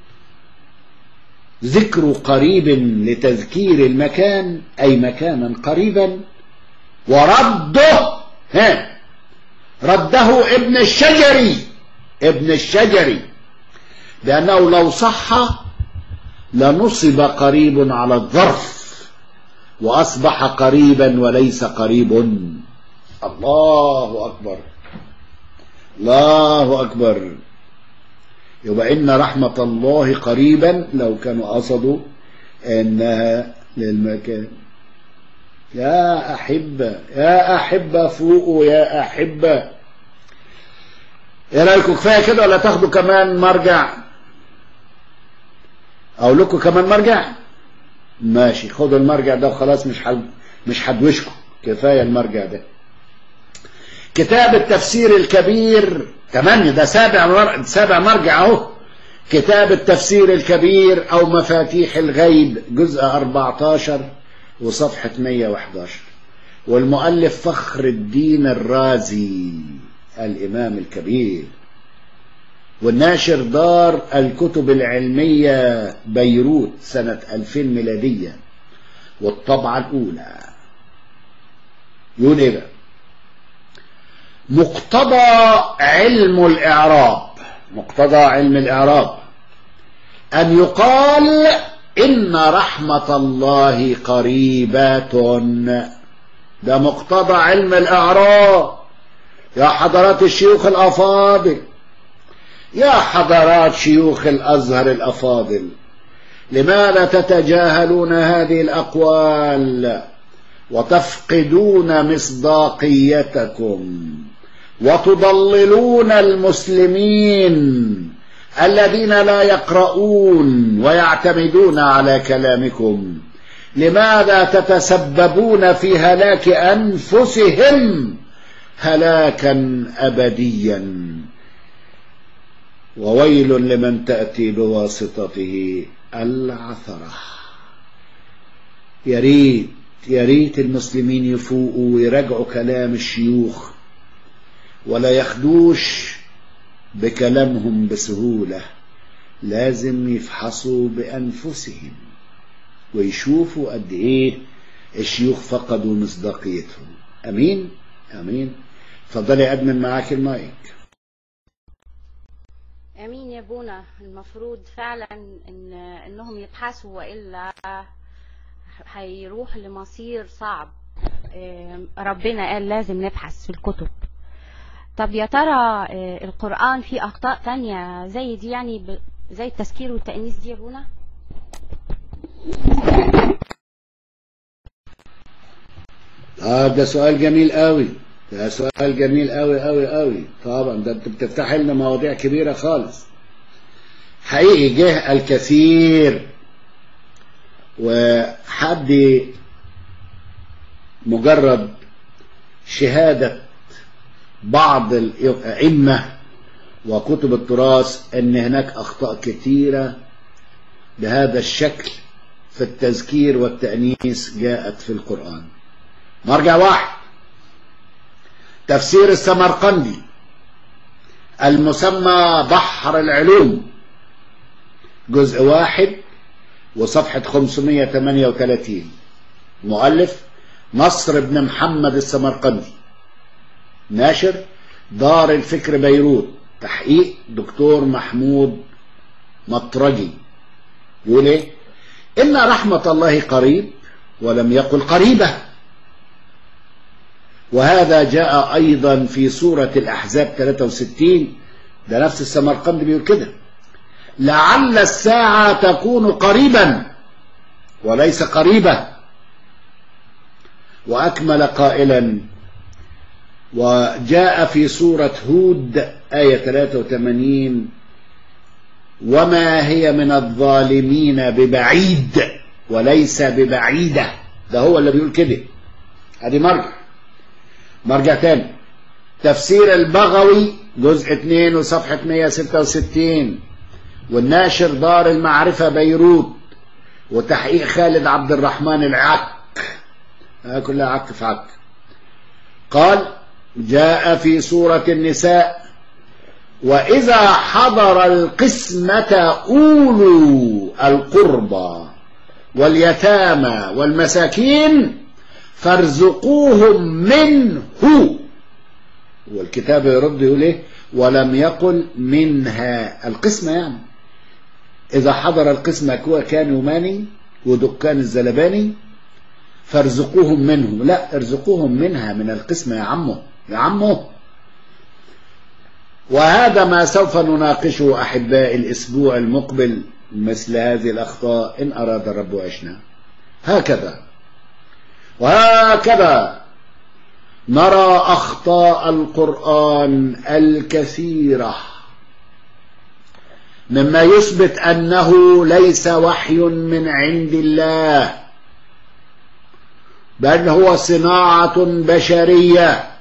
S1: ذكر قريب لتذكير المكان اي مكانا قريبا ورده ها رده ابن الشجري ابن الشجري لأنه لو صح لنصب قريب على الظرف وأصبح قريبا وليس قريب الله أكبر الله أكبر يبقى إن رحمة الله قريبا لو كانوا قصدوا إنها للمكان يا أحبة يا أحبة فوقوا يا أحبة ايه رايكم كفايه كده ولا تاخدوا كمان مرجع اقول لكم كمان مرجع ماشي خدوا المرجع ده وخلاص مش حل... مش هدوشكم كفايه المرجع ده كتاب التفسير الكبير تمام ده سابع مر... سابع مرجع اهو كتاب التفسير الكبير او مفاتيح الغيب جزء 14 وصفحه 111 والمؤلف فخر الدين الرازي الإمام الكبير والناشر دار الكتب العلمية بيروت سنة 2000 ميلادية والطبعة الأولى يقول إيه بقى مقتضى علم الإعراب مقتضى علم الإعراب أن يقال إن رحمة الله قريبة ده مقتضى علم الإعراب يا حضرات الشيوخ الأفاضل يا حضرات شيوخ الأزهر الأفاضل لماذا تتجاهلون هذه الأقوال وتفقدون مصداقيتكم وتضللون المسلمين الذين لا يقرؤون ويعتمدون على كلامكم لماذا تتسببون في هلاك أنفسهم هلاكا أبديا وويل لمن تأتي بواسطته العثرة يا ريت يا ريت المسلمين يفوقوا ويراجعوا كلام الشيوخ ولا يخدوش بكلامهم بسهولة لازم يفحصوا بأنفسهم ويشوفوا قد إيه الشيوخ فقدوا مصداقيتهم امين امين اتفضلي يا ادمن معاك المايك
S2: امين يا بونا المفروض فعلا ان انهم يبحثوا والا هيروح لمصير صعب آم، ربنا قال لازم نبحث في الكتب طب يا ترى آه، القرآن فيه أخطاء تانية زي دي يعني ب- زي التذكير والتأنيث دي يا بونا؟
S1: اه ده سؤال جميل قوي ده سؤال جميل قوي قوي قوي طبعا ده انت بتفتح لنا مواضيع كبيره خالص حقيقي جه الكثير وحد مجرد شهاده بعض الائمه وكتب التراث ان هناك اخطاء كثيره بهذا الشكل في التذكير والتانيث جاءت في القران مرجع واحد تفسير السمرقندي المسمى بحر العلوم جزء واحد وصفحة 538 مؤلف نصر بن محمد السمرقندي ناشر دار الفكر بيروت تحقيق دكتور محمود مطرجي يقول ايه ان رحمة الله قريب ولم يقل قريبة وهذا جاء أيضا في سورة الأحزاب 63 ده نفس السمرقند بيقول كده لعل الساعة تكون قريبا وليس قريبة وأكمل قائلا وجاء في سورة هود آية 83 وما هي من الظالمين ببعيد وليس ببعيدة ده هو اللي بيقول كده ادي مرجع مرجع تاني تفسير البغوي جزء 2 وصفحة 166 والناشر دار المعرفة بيروت وتحقيق خالد عبد الرحمن العك آه كلها عك في عك قال جاء في سورة النساء وإذا حضر القسمة أولو القربى واليتامى والمساكين فارزقوهم منه والكتاب يرد يقول ايه ولم يقل منها القسمة يعني إذا حضر القسمة كان يماني ودكان الزلباني فارزقوهم منه لا ارزقوهم منها من القسمة يا عمه يا عمه وهذا ما سوف نناقشه أحباء الأسبوع المقبل مثل هذه الأخطاء إن أراد الرب عشنا هكذا وهكذا نرى أخطاء القرآن الكثيرة مما يثبت أنه ليس وحي من عند الله بل هو صناعة بشرية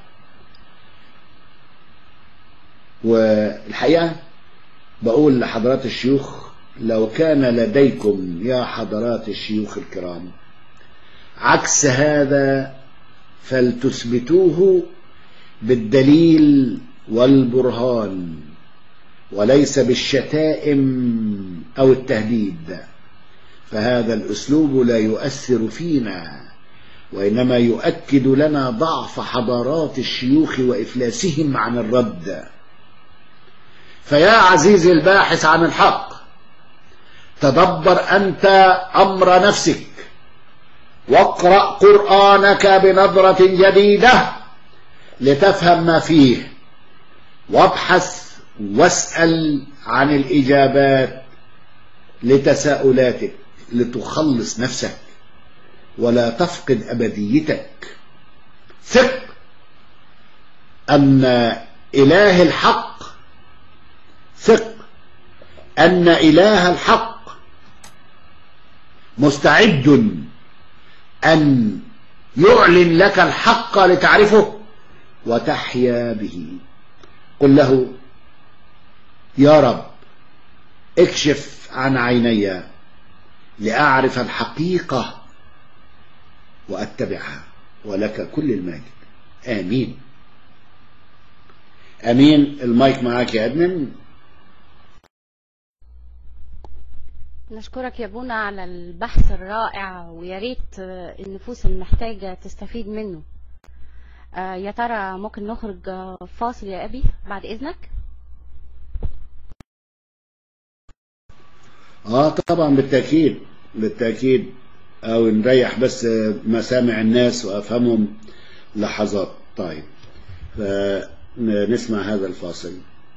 S1: والحقيقة بقول لحضرات الشيوخ لو كان لديكم يا حضرات الشيوخ الكرام عكس هذا فلتثبتوه بالدليل والبرهان وليس بالشتائم أو التهديد فهذا الأسلوب لا يؤثر فينا وإنما يؤكد لنا ضعف حضارات الشيوخ وإفلاسهم عن الرد فيا عزيزي الباحث عن الحق تدبر أنت أمر نفسك واقرأ قرآنك بنظرة جديدة لتفهم ما فيه وابحث واسأل عن الإجابات لتساؤلاتك لتخلص نفسك ولا تفقد أبديتك ثق أن إله الحق ثق أن إله الحق مستعد أن يعلن لك الحق لتعرفه وتحيا به قل له يا رب اكشف عن عيني لأعرف الحقيقة وأتبعها ولك كل المجد آمين أمين المايك معاك يا أدمن
S2: نشكرك يا بونا على البحث الرائع ويا ريت النفوس المحتاجة تستفيد منه آه، يا ترى ممكن نخرج آه، فاصل يا أبي بعد إذنك
S1: اه طبعا بالتأكيد بالتأكيد او نريح بس مسامع الناس وافهمهم لحظات طيب فنسمع هذا الفاصل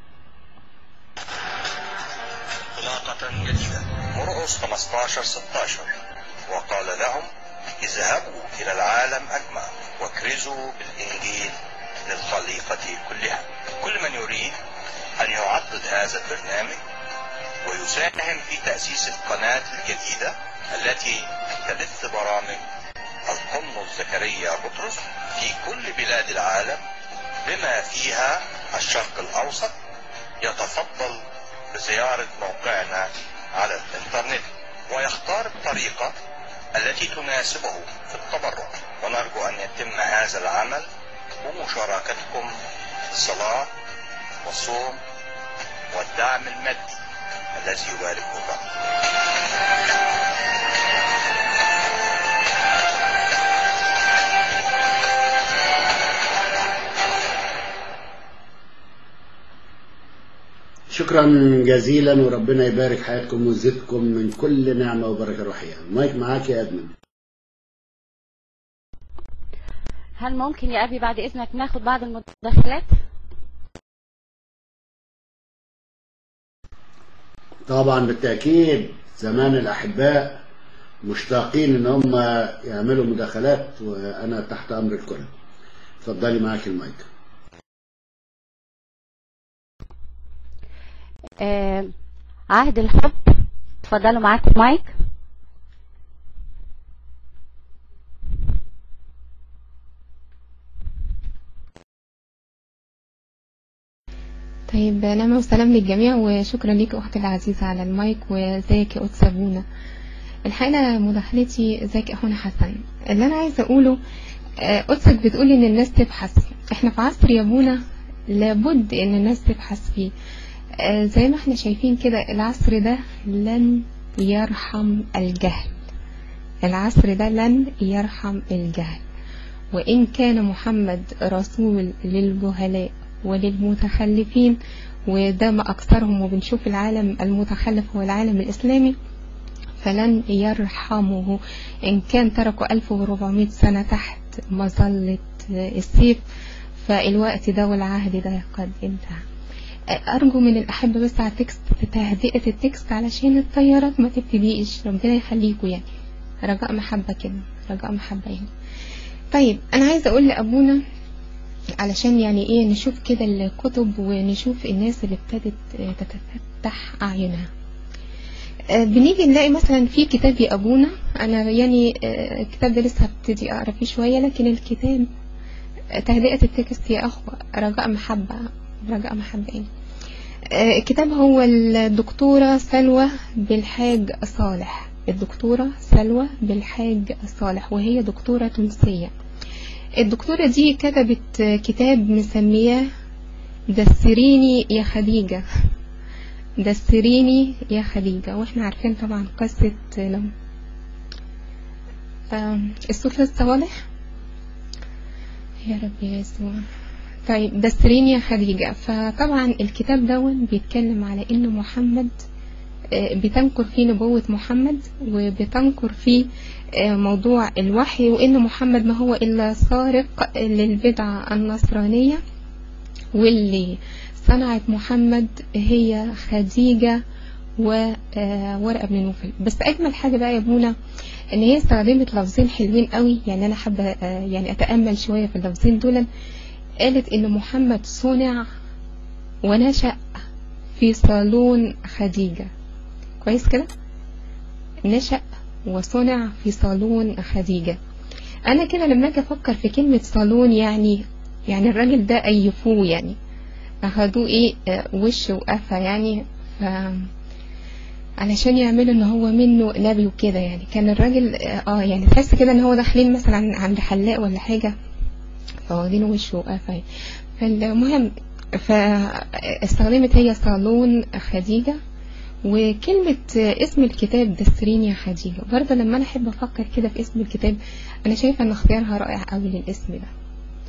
S3: انطلاقة جديدة مرقس 15 16 وقال لهم اذهبوا إلى العالم أجمع واكرزوا بالإنجيل للخليقة كلها كل من يريد أن يعضد هذا البرنامج ويساهم في تأسيس القناة الجديدة التي تبث برامج القنصل زكريا بطرس في كل بلاد العالم بما فيها الشرق الأوسط يتفضل بزيارة موقعنا على الإنترنت ويختار الطريقة التي تناسبه في التبرع ونرجو أن يتم هذا العمل بمشاركتكم في الصلاة والصوم والدعم المادي الذي يباركه الله
S1: شكرا جزيلا وربنا يبارك حياتكم ويزيدكم من كل نعمة وبركة روحية مايك معاك يا أدمن
S2: هل ممكن يا أبي بعد إذنك ناخد بعض المداخلات
S1: طبعا بالتأكيد زمان الأحباء مشتاقين إن هم يعملوا مداخلات وأنا تحت أمر الكل اتفضلي معاك المايك
S2: آه، عهد الحب اتفضلوا معاكم مايك
S4: طيب نعمة وسلام للجميع وشكرا ليك أختي العزيزة على المايك وازيك يا قدس أبونا الحقيقة مداخلتي ازيك يا أخونا حسن اللي أنا عايزة أقوله آه، قدسك بتقولي إن الناس تبحث احنا في عصر يا أبونا لابد إن الناس تبحث فيه آه، زي ما احنا شايفين كده العصر ده لن يرحم الجهل العصر ده لن يرحم الجهل وإن كان محمد رسول للجهلاء وللمتخلفين وده ما أكثرهم وبنشوف العالم المتخلف هو العالم الإسلامي فلن يرحمه إن كان تركوا 1400 سنة تحت مظلة السيف فالوقت ده والعهد ده قد انتهى أرجو من الأحبة بس على التكست تهدئة التكست علشان الطيارات ما تبتديش ربنا يخليكوا يعني رجاء محبة كده رجاء محبة يعني طيب أنا عايزة أقول لأبونا علشان يعني إيه نشوف كده الكتب ونشوف الناس اللي ابتدت تتفتح أعينها آه، بنيجي نلاقي مثلا في كتاب يا أبونا أنا يعني آه، الكتاب ده لسه هبتدي أقرأ فيه شوية لكن الكتاب آه، تهدئة التكست يا أخوة رجاء محبة رجاء محبة يعني آه، الكتاب هو الدكتورة سلوى بالحاج صالح الدكتورة سلوى بالحاج صالح وهي دكتورة تونسية الدكتورة دي كتبت آه، كتاب مسمياه دسريني يا خديجة دسريني يا خديجة واحنا عارفين طبعا قصة آه، لو آه، السفلى الصوالح يا رب يا يسوع طيب دسريني يا خديجة فطبعا الكتاب دون بيتكلم على ان محمد آه، بتنكر فيه نبوة محمد وبتنكر فيه آه، موضوع الوحي وان محمد ما هو الا سارق للبدعة النصرانية واللي صنعت محمد هي خديجة وورقة بن نوفل بس اجمل حاجة بقى يا ابونا ان هي استخدمت لفظين حلوين قوي يعني انا حابة آه، يعني اتأمل شوية في اللفظين دول قالت ان محمد صنع ونشأ في صالون خديجة كويس كده نشأ وصنع في صالون خديجة انا كده لما اجي افكر في كلمة صالون يعني يعني الراجل ده ايفوه يعني اخدوه ايه آه، وش وقفا يعني ف علشان يعملوا ان هو منه نبي وكده يعني كان الراجل اه آه، يعني تحس كده ان هو داخلين مثلا عند حلاق ولا حاجة فواخدينه وش وقفا يعني. فالمهم فاستخدمت هي صالون خديجة وكلمة اسم الكتاب دسرين يا خديجة برضه لما أنا أحب أفكر كده في اسم الكتاب أنا شايفة إن اختيارها رائع أوي للاسم ده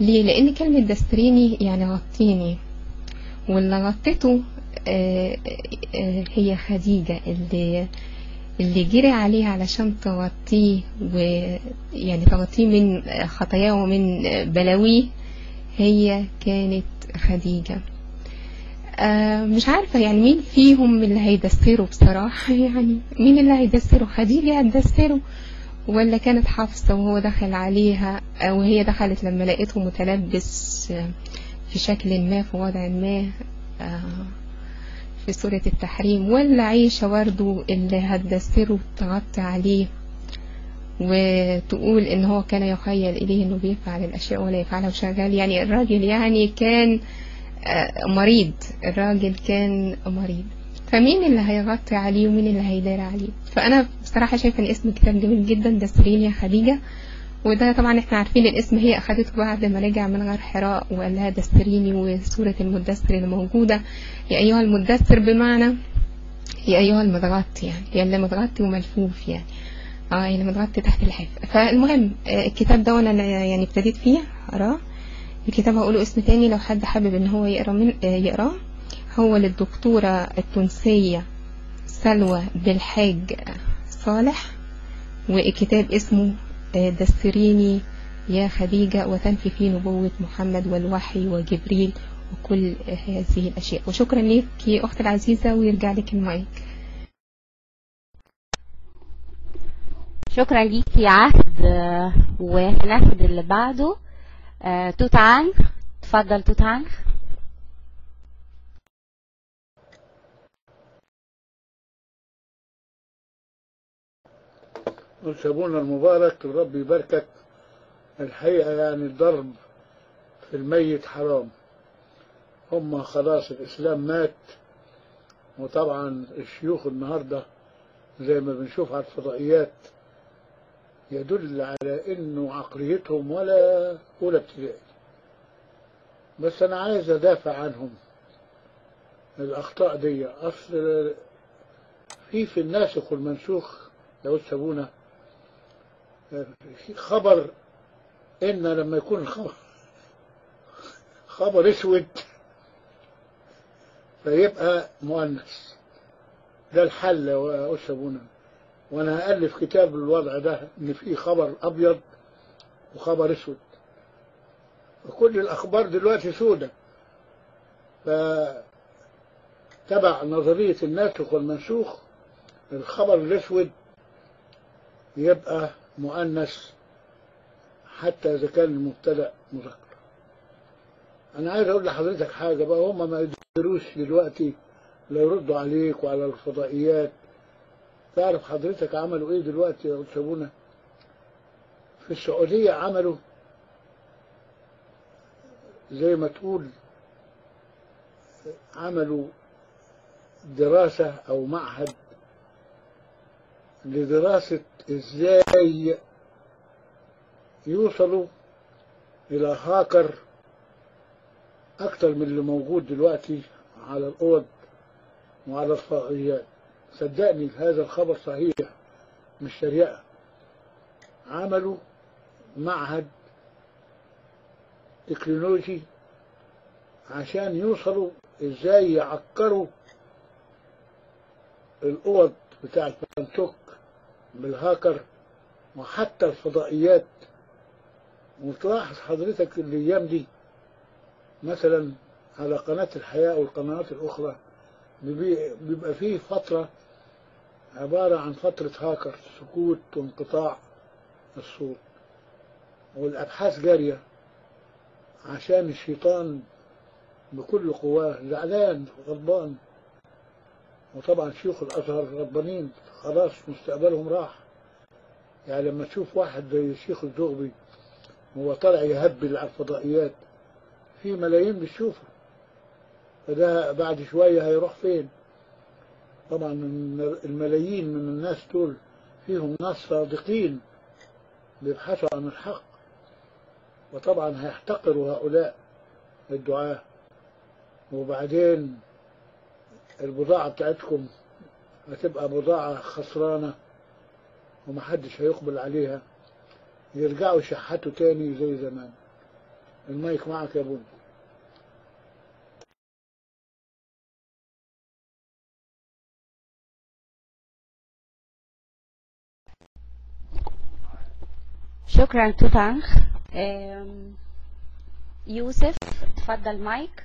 S4: ليه لان كلمة دستريني يعني غطيني واللي غطته آه، آه، هي خديجة اللي اللي جري عليه علشان تغطيه ويعني تغطيه من خطاياه ومن بلاويه هي كانت خديجة آه، مش عارفة يعني مين فيهم اللي هيدسره بصراحة يعني مين اللي هيدسره خديجة هتدسره ولا كانت حافظة وهو دخل عليها أو هي دخلت لما لقيته متلبس آه، في شكل ما في وضع ما آه، في سورة التحريم ولا عيشة برضو اللي هتدسره وتغطي عليه وتقول ان هو كان يخيل اليه انه بيفعل الاشياء ولا يفعلها وشغال يعني الراجل يعني كان آه، مريض الراجل كان مريض فمين اللي هيغطي عليه ومين اللي هيدار عليه فانا بصراحة شايفة ان اسم الكتاب جميل جدا دسترين يا خديجة وده طبعا احنا عارفين الاسم هي اخدته بعد ما رجع من غار حراء وقال لها دستريني وسورة المدثر اللي موجودة يا ايها المدثر بمعنى يا ايها المتغطي يعني يا اللي متغطي وملفوف يعني اه اللي متغطي تحت الحاف فالمهم آه، الكتاب ده وانا يعني ابتديت فيه اقراه الكتاب هقوله اسم تاني لو حد حابب ان هو يقرا من آه، يقراه هو للدكتورة التونسية سلوى بالحاج صالح والكتاب اسمه آه، دستريني يا خديجة وتنفي في نبوة محمد والوحي وجبريل وكل هذه الأشياء وشكرا لك يا أختي العزيزة ويرجع لك المايك
S2: شكرا ليك يا عهد آه، وهناخد اللي بعده آه، توت عنخ اتفضل توت عنخ
S5: سابونا المبارك الرب يباركك الحقيقة يعني الضرب في الميت حرام هم خلاص الإسلام مات وطبعا الشيوخ النهاردة زي ما بنشوف على الفضائيات يدل على انه عقليتهم ولا اولى ابتدائي بس انا عايز ادافع عنهم الاخطاء دي اصل في في الناسخ والمنسوخ لو سابونا في خبر ان لما يكون الخبر خبر اسود فيبقى مؤنث ده الحل يا أستاذ أبونا وأنا هألف كتاب بالوضع ده إن في خبر أبيض وخبر أسود وكل الأخبار دلوقتي سودة فتبع نظرية الناسخ والمنسوخ الخبر الأسود يبقى مؤنث حتى إذا كان المبتدأ مذكر أنا عايز أقول لحضرتك حاجة بقى هم ما يقدروش دلوقتي لا يردوا عليك وعلى الفضائيات تعرف حضرتك عملوا ايه دلوقتي يا سابونا في السعودية عملوا زي ما تقول عملوا دراسة او معهد لدراسة ازاي يوصلوا الى هاكر اكتر من اللي موجود دلوقتي على الاوض وعلى الفضائيات صدقني هذا الخبر صحيح مش شريعة عملوا معهد تكنولوجي عشان يوصلوا ازاي يعكروا الاوض بتاعت بانتوك بالهاكر وحتى الفضائيات وتلاحظ حضرتك الايام دي مثلا على قناة الحياة والقنوات الأخرى بيبقى فيه فترة عبارة عن فترة هاكر سكوت وانقطاع الصوت والأبحاث جارية عشان الشيطان بكل قواه زعلان غضبان وطبعا شيوخ الأزهر غضبانين خلاص مستقبلهم راح يعني لما تشوف واحد زي الشيخ الزغبي هو طالع يهبل على الفضائيات في ملايين بتشوفه فده بعد شوية هيروح فين طبعا الملايين من الناس دول فيهم ناس صادقين بيبحثوا عن الحق وطبعا هيحتقروا هؤلاء الدعاة وبعدين البضاعة بتاعتكم هتبقى بضاعة خسرانة ومحدش هيقبل عليها يرجعوا يشحتوا تاني زي زمان المايك معك يا بونا
S2: شكرا توتنخ آم، يوسف اتفضل مايك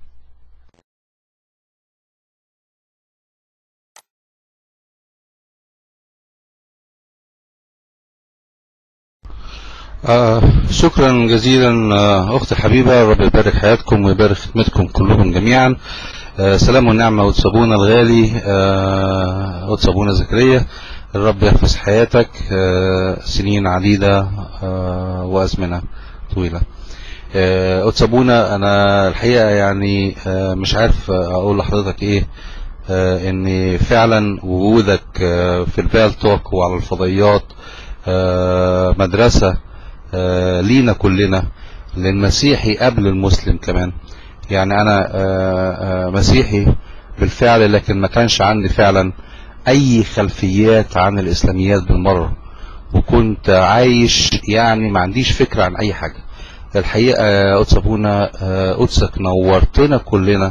S6: آه شكرا جزيلا آه أختي الحبيبة رب يبارك حياتكم ويبارك خدمتكم كلكم جميعا آه سلام والنعمة وتصابونا الغالي آه وتصابونا زكريا الرب يحفظ حياتك آه سنين عديدة آه وأزمنة طويلة آه وتصابونا أنا الحقيقة يعني آه مش عارف آه، أقول لحضرتك إيه آه ان فعلا وجودك آه في البال توك وعلى الفضائيات آه مدرسة آه لينا كلنا للمسيحي قبل المسلم كمان يعني انا آه آه مسيحي بالفعل لكن ما كانش عندي فعلا اي خلفيات عن الاسلاميات بالمرة وكنت عايش يعني ما عنديش فكرة عن اي حاجة الحقيقة يا قدس ابونا آه، قدسك نورتنا كلنا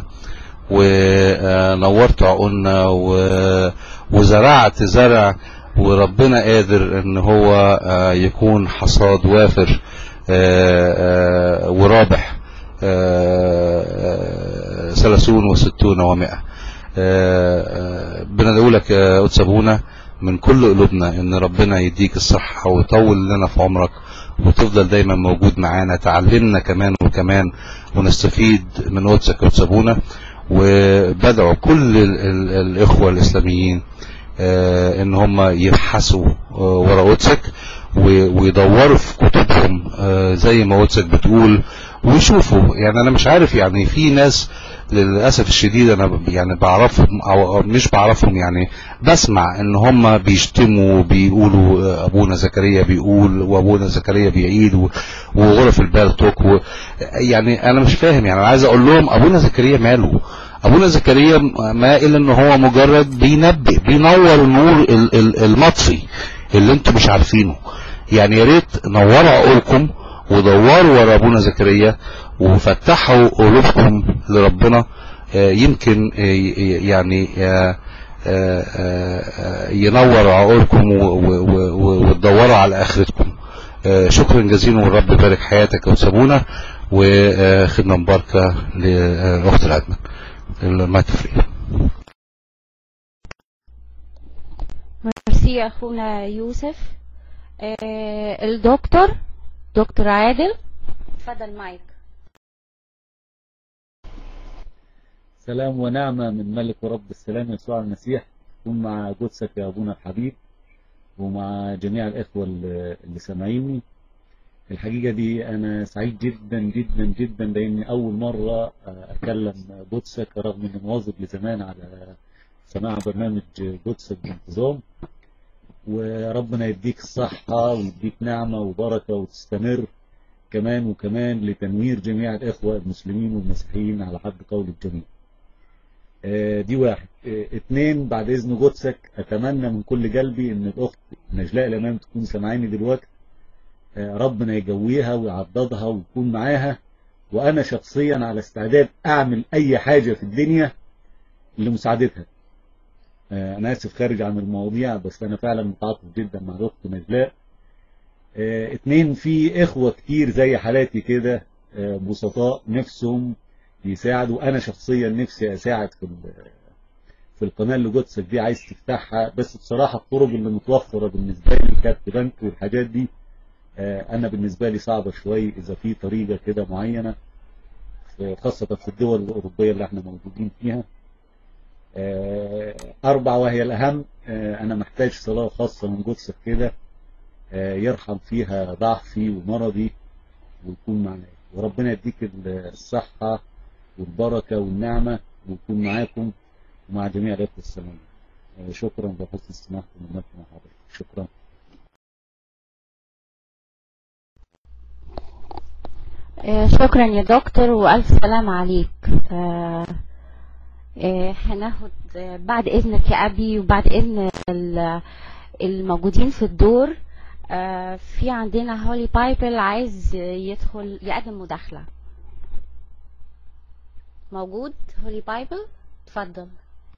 S6: ونورت عقولنا و- وزرعت زرع وربنا قادر ان هو آه، يكون حصاد وافر آه، آه، ورابح آه، آه، ثلاثون وستون ومائة آه، آه، بندعو لك يا قدس ابونا من كل قلوبنا ان ربنا يديك الصحة ويطول لنا في عمرك وتفضل دايما موجود معانا تعلمنا كمان وكمان ونستفيد من قدسك يا قدس ابونا وبدعو كل ال ال الاخوة الاسلاميين آه، ان هم يبحثوا آه، ورا قدسك و- ويدوروا في كتبهم آه، زي ما قدسك بتقول ويشوفوا يعني انا مش عارف يعني في ناس للاسف الشديد انا ب- يعني بعرفهم او أو مش بعرفهم يعني بسمع ان هم بيشتموا بيقولوا آه، ابونا زكريا بيقول وابونا زكريا بيعيد و- وغرف البالتوك و يعني انا مش فاهم يعني انا عايز اقول لهم ابونا زكريا ماله ابونا زكريا مائل ان هو مجرد بينبئ بينور النور ال- ال- المطفي اللي انتم مش عارفينه يعني يا ريت نوروا عقولكم ودوروا ورا ابونا زكريا وفتحوا قلوبكم لربنا آه، يمكن آه، ي- يعني آه، آه، آه، ينور عقولكم و- و- و- و- وتدوروا على اخرتكم آه، شكرا جزيلا والرب يبارك حياتك يا سابونا وخدمه مباركه لاخت العدمن المايك فري
S2: ميرسي يا اخونا يوسف آه الدكتور دكتور عادل اتفضل مايك
S7: سلام ونعمة من ملك ورب السلام يسوع المسيح تكون مع قدسك يا أبونا الحبيب ومع جميع الإخوة اللي اللي سامعيني الحقيقة دي أنا سعيد جدا جدا جدا لأني أول مرة أكلم قدسك رغم إني مواظب لزمان على سماع برنامج قدسك بانتظام وربنا يديك الصحة ويديك نعمة وبركة وتستمر كمان وكمان لتنوير جميع الإخوة المسلمين والمسيحيين على حد قول الجميع آه، دي واحد آه، اتنين بعد اذن قدسك اتمنى من كل قلبي ان الاخت نجلاء الامام تكون سامعاني دلوقتي آه، ربنا يجويها ويعضدها ويكون معاها وانا شخصيا على استعداد اعمل اي حاجة في الدنيا لمساعدتها آه، انا اسف خارج عن المواضيع بس انا فعلا متعاطف جدا مع الاخت نجلاء آه، اتنين في اخوة كتير زي حالاتي كده آه، بسطاء نفسهم يساعدوا انا شخصيا نفسي اساعد في ال- في القناه اللي جوتسك دي عايز تفتحها بس بصراحه الطرق اللي متوفره بالنسبه لي كارت بنك والحاجات دي آه، انا بالنسبه لي صعبه شويه اذا في طريقه كده معينه في- خاصه في الدول الاوروبيه اللي احنا موجودين فيها آه، اربع وهي الاهم آه، انا محتاج صلاه خاصه من جوتسك كده آه، يرحم فيها ضعفي ومرضي ويكون معايا وربنا يديك الصحه والبركة والنعمة ويكون معاكم ومع جميع الإخوة السلام شكرا بحسن استماعكم ومنكم مع حضرتك شكرا
S2: آه شكرا يا دكتور والف سلام عليك آه آه هناخد آه بعد اذنك يا ابي وبعد اذن ال- الموجودين في الدور آه، في عندنا هولي بايبل عايز يدخل يقدم مداخلة موجود هولي بايبل اتفضل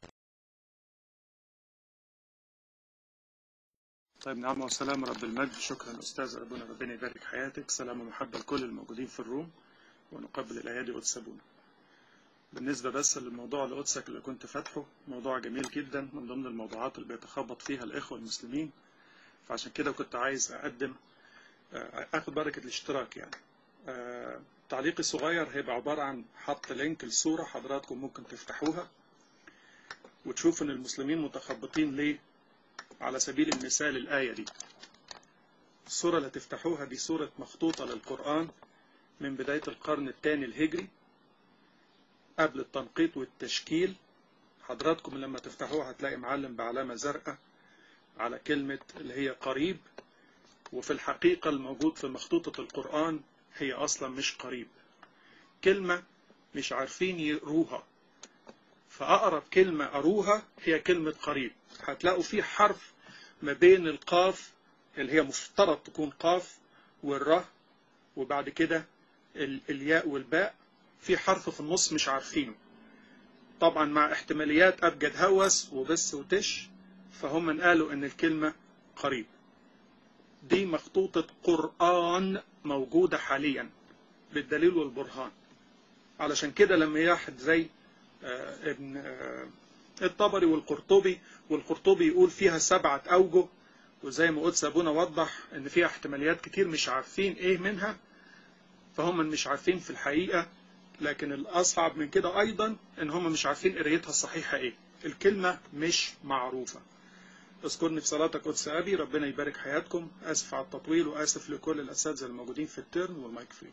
S8: طيب نعم وسلام رب المجد شكرا أستاذ ربنا ربنا يبارك حياتك سلام ومحبة لكل الموجودين في الروم ونقبل الأيادي قدسبونا بالنسبة بس للموضوع القدسك اللي كنت فاتحه موضوع جميل جدا من ضمن الموضوعات اللي بيتخبط فيها الإخوة المسلمين فعشان كده كنت عايز أقدم آه، أخد بركة الاشتراك يعني آه، تعليقي الصغير هيبقى عبارة عن حط لينك الصورة حضراتكم ممكن تفتحوها وتشوفوا إن المسلمين متخبطين ليه على سبيل المثال الآية دي الصورة اللي تفتحوها دي صورة مخطوطة للقرآن من بداية القرن الثاني الهجري قبل التنقيط والتشكيل حضراتكم لما تفتحوها هتلاقي معلم بعلامة زرقاء على كلمة اللي هي قريب وفي الحقيقة الموجود في مخطوطة القرآن هي أصلا مش قريب كلمة مش عارفين يقروها فأقرب كلمة قروها هي كلمة قريب هتلاقوا في حرف ما بين القاف اللي هي مفترض تكون قاف والره وبعد كده ال- الياء والباء في حرف في النص مش عارفينه طبعا مع احتماليات أبجد هوس وبس وتش فهم قالوا ان الكلمة قريب دي مخطوطة قرآن موجودة حاليا بالدليل والبرهان علشان كده لما يحد زي آه، ابن آه، الطبري والقرطبي والقرطبي يقول فيها سبعة أوجه وزي ما قدس أبونا وضح إن فيها احتماليات كتير مش عارفين إيه منها فهم مش عارفين في الحقيقة لكن الأصعب من كده أيضا إن هم مش عارفين قرايتها الصحيحة إيه الكلمة مش معروفة اذكرني في صلاتك قدس أبي ربنا يبارك حياتكم آسف على التطويل وآسف لكل الأساتذة الموجودين في الترن والمايك فري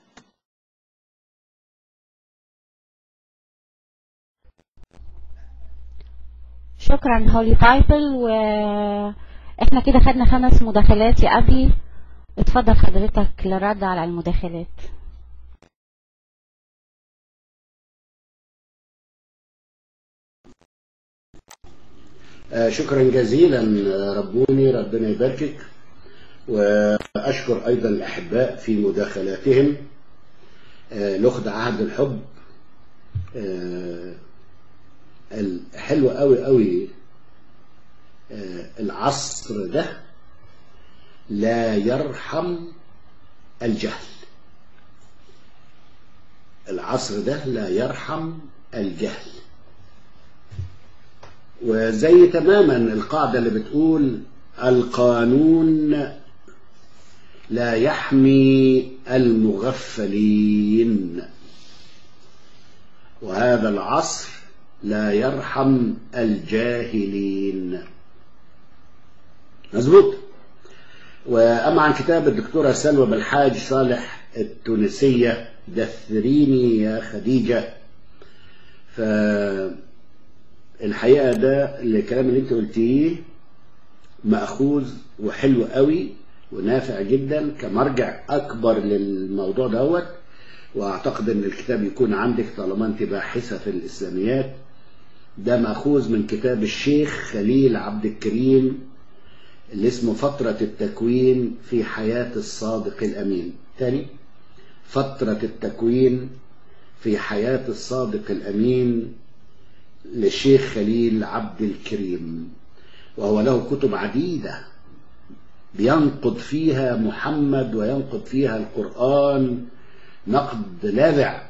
S2: شكرا هولي بايبل واحنا كده خدنا خمس مداخلات يا ابي اتفضل حضرتك للرد على المداخلات
S1: آه، شكرا جزيلا آه، ربوني ربنا يباركك وأشكر أيضا الأحباء في مداخلاتهم آه، ناخد عهد الحب آه، الحلو قوي قوي آه، العصر ده لا يرحم الجهل العصر ده لا يرحم الجهل وزي تماما القاعدة اللي بتقول القانون لا يحمي المغفلين وهذا العصر لا يرحم الجاهلين مظبوط وأما عن كتاب الدكتورة سلوى بالحاج صالح التونسية دثريني يا خديجة فالحقيقة ده الكلام اللي انت قلتيه مأخوذ وحلو قوي ونافع جدا كمرجع أكبر للموضوع دوت وأعتقد أن الكتاب يكون عندك طالما أنت باحثة في الإسلاميات ده مأخوذ من كتاب الشيخ خليل عبد الكريم اللي اسمه فترة التكوين في حياة الصادق الأمين تاني فترة التكوين في حياة الصادق الأمين للشيخ خليل عبد الكريم وهو له كتب عديدة بينقد فيها محمد وينقد فيها القرآن نقد لاذع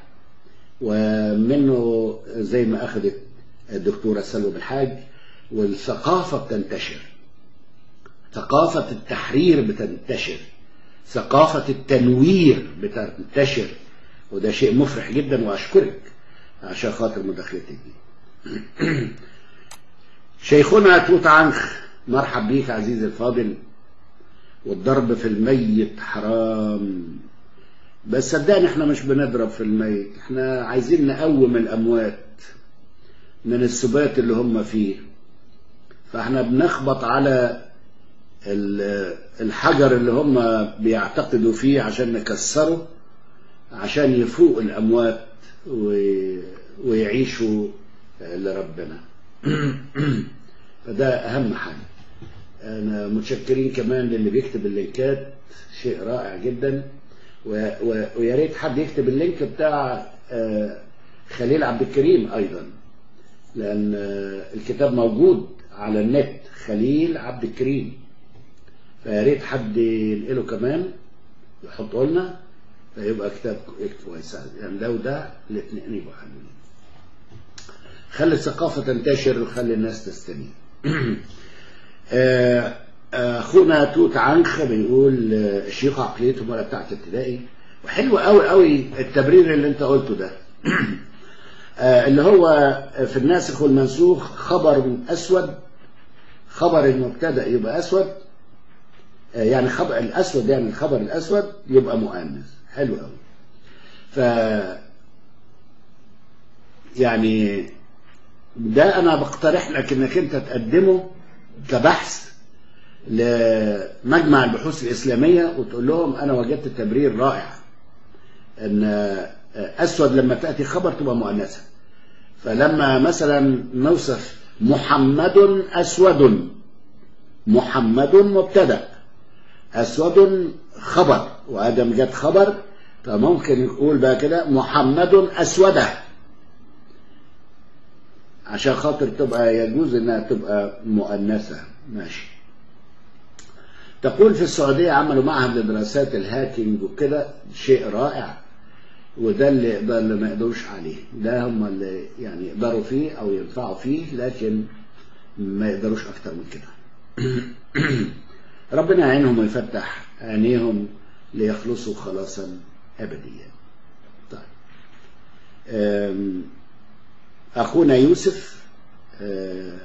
S1: ومنه زي ما أخذت الدكتورة سلوى بالحاج والثقافة بتنتشر ثقافة التحرير بتنتشر ثقافة التنوير بتنتشر وده شيء مفرح جدا وأشكرك عشان خاطر مداخلتك دي شيخنا توت عنخ مرحب بيك عزيزي الفاضل والضرب في الميت حرام بس صدقني احنا مش بنضرب في الميت احنا عايزين نقوم الاموات من السبات اللي هم فيه فاحنا بنخبط على ال- الحجر اللي هم بيعتقدوا فيه عشان نكسره عشان يفوق الاموات و- ويعيشوا لربنا فده اهم حاجه أنا متشكرين كمان للي بيكتب اللينكات شيء رائع جدا و- و- ويا ريت حد يكتب اللينك بتاع آه، خليل عبد الكريم أيضا لأن آه، الكتاب موجود على النت خليل عبد الكريم فيا ريت حد ينقله كمان يحطه لنا فيبقى كتاب كويس يعني ده وده الاثنين يبقوا حلوين خلي الثقافة تنتشر وخلي الناس تستمع آه، آه، اخونا توت عنخ بيقول آه، الشيوخ عقليتهم ولا بتاعت ابتدائي وحلو قوي قوي التبرير اللي انت قلته ده آه، اللي هو في الناسخ والمنسوخ خبر اسود خبر المبتدا يبقى اسود آه، يعني خبر الاسود يعني الخبر الاسود يبقى مؤنث حلو قوي ف يعني ده انا بقترح لك انك انت تقدمه كبحث لمجمع البحوث الاسلاميه وتقول لهم انا وجدت تبرير رائع ان اسود لما تاتي خبر تبقى مؤنثه فلما مثلا نوصف محمد اسود محمد مبتدا اسود خبر وادم جت خبر فممكن يقول بقى كده محمد اسوده عشان خاطر تبقى يجوز انها تبقى مؤنثه ماشي تقول في السعوديه عملوا معهد لدراسات الهاكينج وكده شيء رائع وده اللي يقدر اللي ما يقدروش عليه ده هم اللي يعني يقدروا فيه او ينفعوا فيه لكن ما يقدروش اكتر من كده ربنا يعينهم ويفتح عينيهم ليخلصوا خلاصا ابديا طيب أم، اخونا يوسف آه،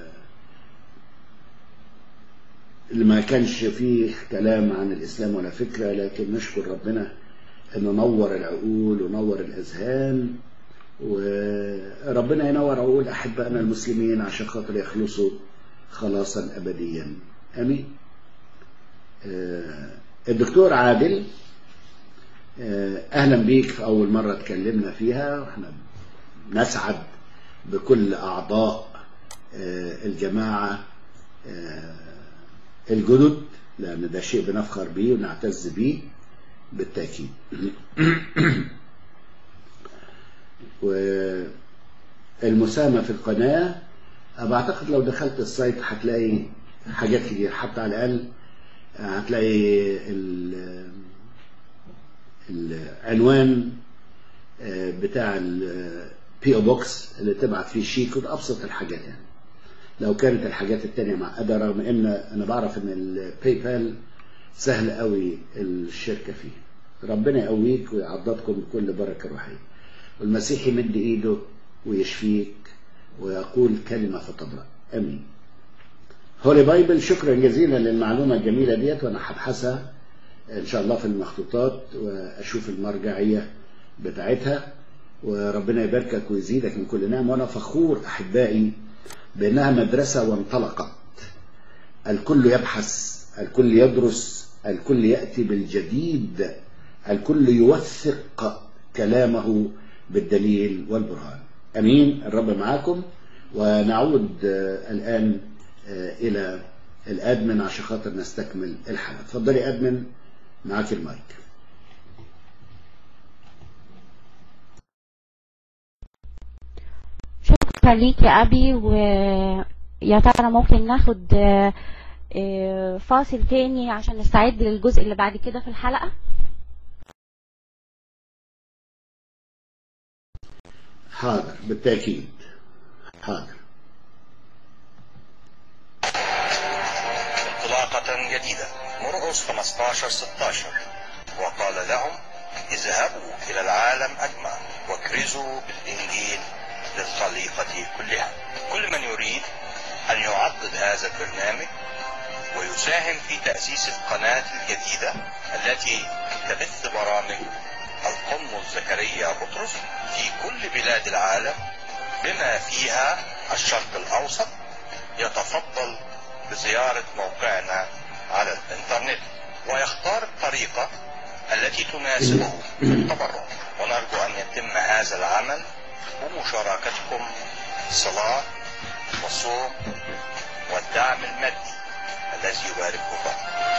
S1: اللي ما كانش فيه كلام عن الاسلام ولا فكره لكن نشكر ربنا انه نور العقول ونور الاذهان وربنا ينور عقول احبائنا المسلمين عشان خاطر يخلصوا خلاصا ابديا امين آه، الدكتور عادل آه، اهلا بيك في اول مره اتكلمنا فيها واحنا نسعد بكل اعضاء آه، الجماعه آه، الجدد لان ده شيء بنفخر بيه ونعتز بيه بالتاكيد والمساهمه في القناه بعتقد لو دخلت السايت هتلاقي حاجات كتير حتى على الاقل هتلاقي ال- العنوان آه، بتاع البي او بوكس اللي تبعت فيه الشيك وده ابسط الحاجات يعني لو كانت الحاجات التانية معقدة رغم ان انا بعرف ان الباي بال سهل قوي الشركة فيه ربنا يقويك ويعضدكم بكل بركة روحية والمسيح يمد ايده ويشفيك ويقول كلمة فتبرأ امين هولي بايبل شكرا جزيلا للمعلومة الجميلة ديت وانا هبحثها ان شاء الله في المخطوطات واشوف المرجعية بتاعتها وربنا يباركك ويزيدك من كل نعم وانا فخور احبائي بانها مدرسة وانطلقت الكل يبحث الكل يدرس الكل يأتي بالجديد الكل يوثق كلامه بالدليل والبرهان امين الرب معاكم ونعود آه، الان آه، الى الادمن عشان خاطر نستكمل الحلقه اتفضلي ادمن معاك المايك
S2: شكرا ليك يا أبي ويا ترى ممكن ناخد آه، آه، فاصل تاني عشان نستعد للجزء اللي بعد كده في الحلقة
S1: حاضر بالتاكيد حاضر
S3: انطلاقة جديدة مرقس 15 16 وقال لهم اذهبوا إلى العالم أجمع واكرزوا بالإنجيل للخليقة كلها كل من يريد أن يعضد هذا البرنامج ويساهم في تأسيس القناة الجديدة التي تبث برامج القمص زكريا بطرس في كل بلاد العالم بما فيها الشرق الأوسط يتفضل بزيارة موقعنا على الإنترنت ويختار الطريقة التي تناسبه في التبرع ونرجو أن يتم هذا العمل بمشاركتكم في الصلاة والصوم والدعم المادي الذي يباركه الله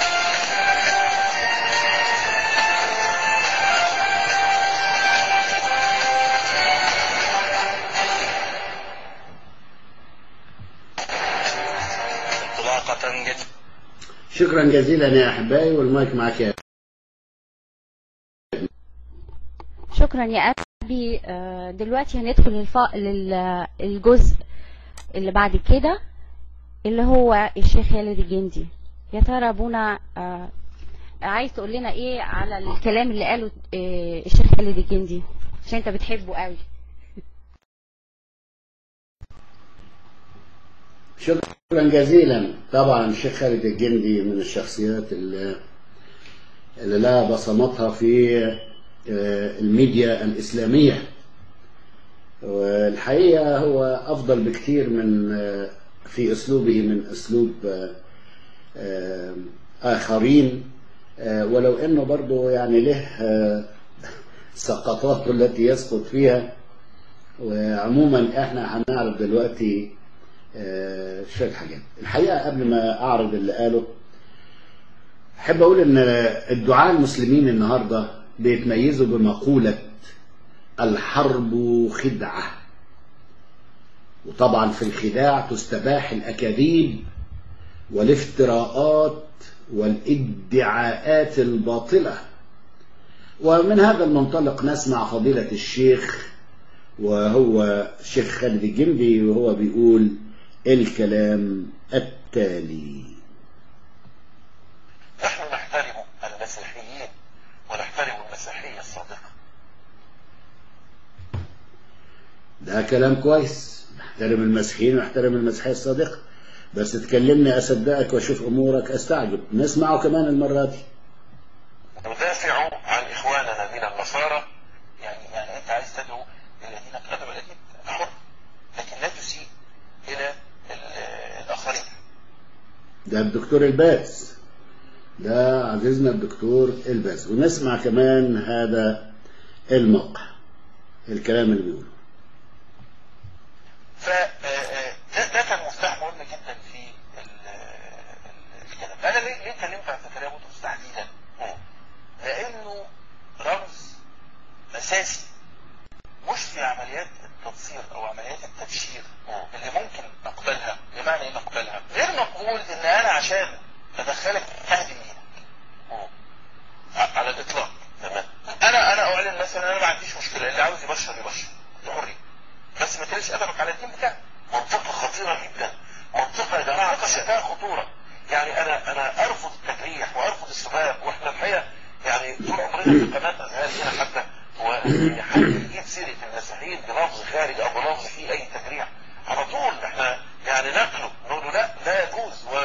S3: انطلاقة جديدة
S1: شكرا جزيلا يا احبائي والمايك معك يا
S2: شكرا يا أبي آه، دلوقتي هندخل الف... لل- الجزء اللي بعد كده اللي هو الشيخ خالد الجندي يا ترى ابونا آه، عايز تقول لنا ايه على الكلام اللي قاله آه، الشيخ خالد الجندي عشان انت بتحبه قوي
S1: شكرا جزيلا طبعا الشيخ خالد الجندي من الشخصيات اللي, اللي لها بصمتها في آه، الميديا الإسلامية والحقيقة هو أفضل بكثير من آه، في أسلوبه من أسلوب آه، آه، آخرين آه، ولو أنه برضه يعني له آه، سقطاته التي يسقط فيها وعموما احنا هنعرض دلوقتي آه، شوية حاجات الحقيقة قبل ما أعرض اللي قاله أحب أقول إن الدعاة المسلمين النهاردة بيتميزوا بمقولة الحرب خدعة وطبعا في الخداع تستباح الأكاذيب والافتراءات والادعاءات الباطلة ومن هذا المنطلق نسمع فضيلة الشيخ وهو الشيخ خالد الجندي وهو بيقول الكلام التالي
S3: نحن نحترم المسيحيين ونحترم المسيحية الصادقة
S1: ده كلام كويس نحترم المسيحيين ونحترم المسيحية الصادقة بس تكلمني أصدقك وأشوف أمورك أستعجب نسمعه كمان المرة دي
S3: ندافع عن إخواننا من النصارى يعني يعني أنت عايز تدعو الذين كذبوا الذين حر لكن لا تسيء إلى ال- الآخرين
S1: ده الدكتور الباز ده عزيزنا الدكتور الباز ونسمع كمان هذا الموقع الكلام اللي بيقوله
S3: ف آه، ده ده كان مفتاح مهم جدا في ال- ال- الكلام انا ليه ليه اتكلمت عن زكريا بطرس تحديدا؟ مم. لانه رمز اساسي مش في عمليات التنصير او عمليات التبشير اللي ممكن نقبلها بمعنى ايه نقبلها؟ غير مقبول ان انا عشان ادخلك اهدي دينك ع- على الاطلاق تمام انا انا اعلن مثلا انا ما عنديش مشكله اللي عاوز يبشر يبشر ده حريه بس ما تقلش ادبك على الدين بتاعك منطقه خطيره جدا منطقه يا جماعه فيها خطوره يعني انا انا ارفض التجريح وارفض السباب واحنا الحقيقه يعني طول عمرنا في قناه ازهار هنا حتى هو إن حد يجيب سيره المسيحيين بلفظ خارج او بلفظ فيه اي تجريح على طول احنا يعني نقله نقول له لا لا يجوز و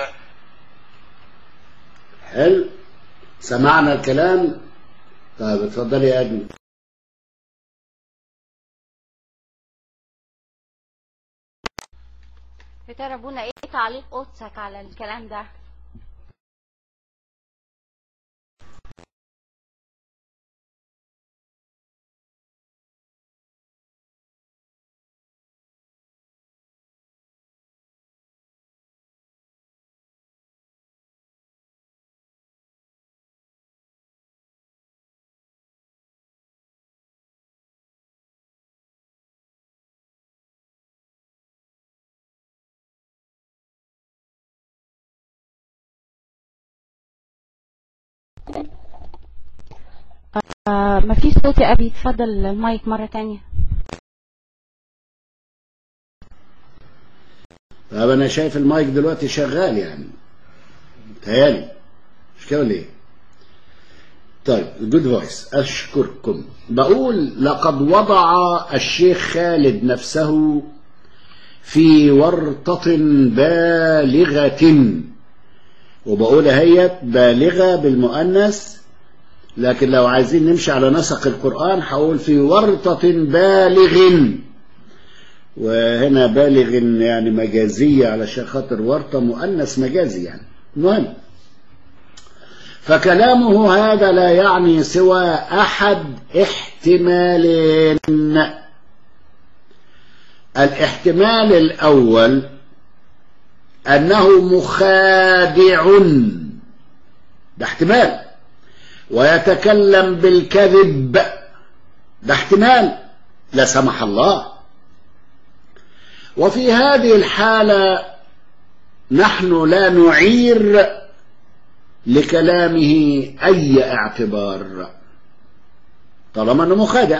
S1: حلو سمعنا الكلام طيب اتفضلي يا أجمل
S2: يا ترى ابونا ايه تعليق قدسك على الكلام ده آه مفيش صوت يا ابي اتفضل المايك مرة تانية
S1: طب أنا شايف المايك دلوقتي شغال يعني تهيالي مش كده ولا إيه؟ طيب جود فويس أشكركم بقول لقد وضع الشيخ خالد نفسه في ورطة بالغة وبقول هي بالغة بالمؤنث لكن لو عايزين نمشي على نسق القرآن هقول في ورطة بالغ وهنا بالغ يعني مجازية علشان خاطر ورطة مؤنث مجازي يعني المهم فكلامه هذا لا يعني سوى أحد احتمالين الاحتمال الأول أنه مخادع ده احتمال ويتكلم بالكذب ده احتمال لا سمح الله وفي هذه الحالة نحن لا نعير لكلامه أي اعتبار طالما أنه مخادع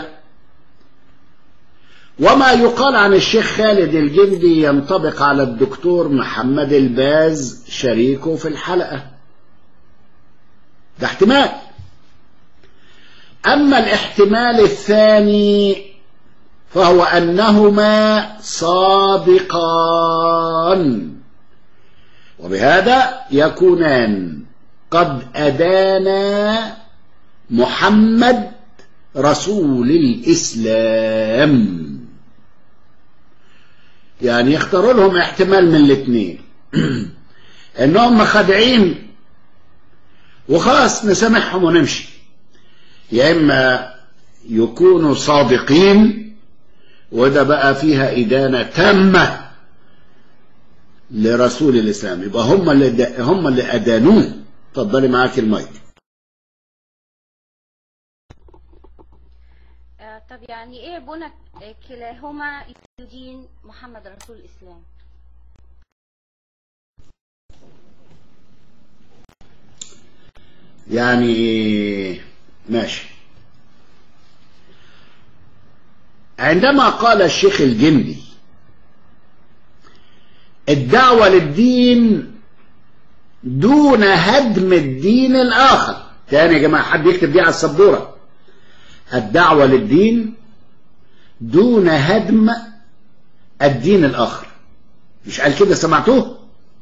S1: وما يقال عن الشيخ خالد الجندي ينطبق على الدكتور محمد الباز شريكه في الحلقة ده احتمال أما الاحتمال الثاني فهو أنهما صادقان وبهذا يكونان قد أدانا محمد رسول الإسلام يعني يختاروا لهم احتمال من الاثنين انهم خادعين وخلاص نسامحهم ونمشي يا اما يكونوا صادقين وده بقى فيها إدانة تامة لرسول الإسلام يبقى هم اللي هم اللي أدانوه اتفضلي معاك المايك
S2: آه، طب يعني ايه بنى كلاهما يدين محمد رسول الاسلام
S1: يعني ماشي عندما قال الشيخ الجندي الدعوة للدين دون هدم الدين الآخر تاني يا جماعة حد يكتب دي على السبورة الدعوة للدين دون هدم الدين الآخر مش قال كده سمعتوه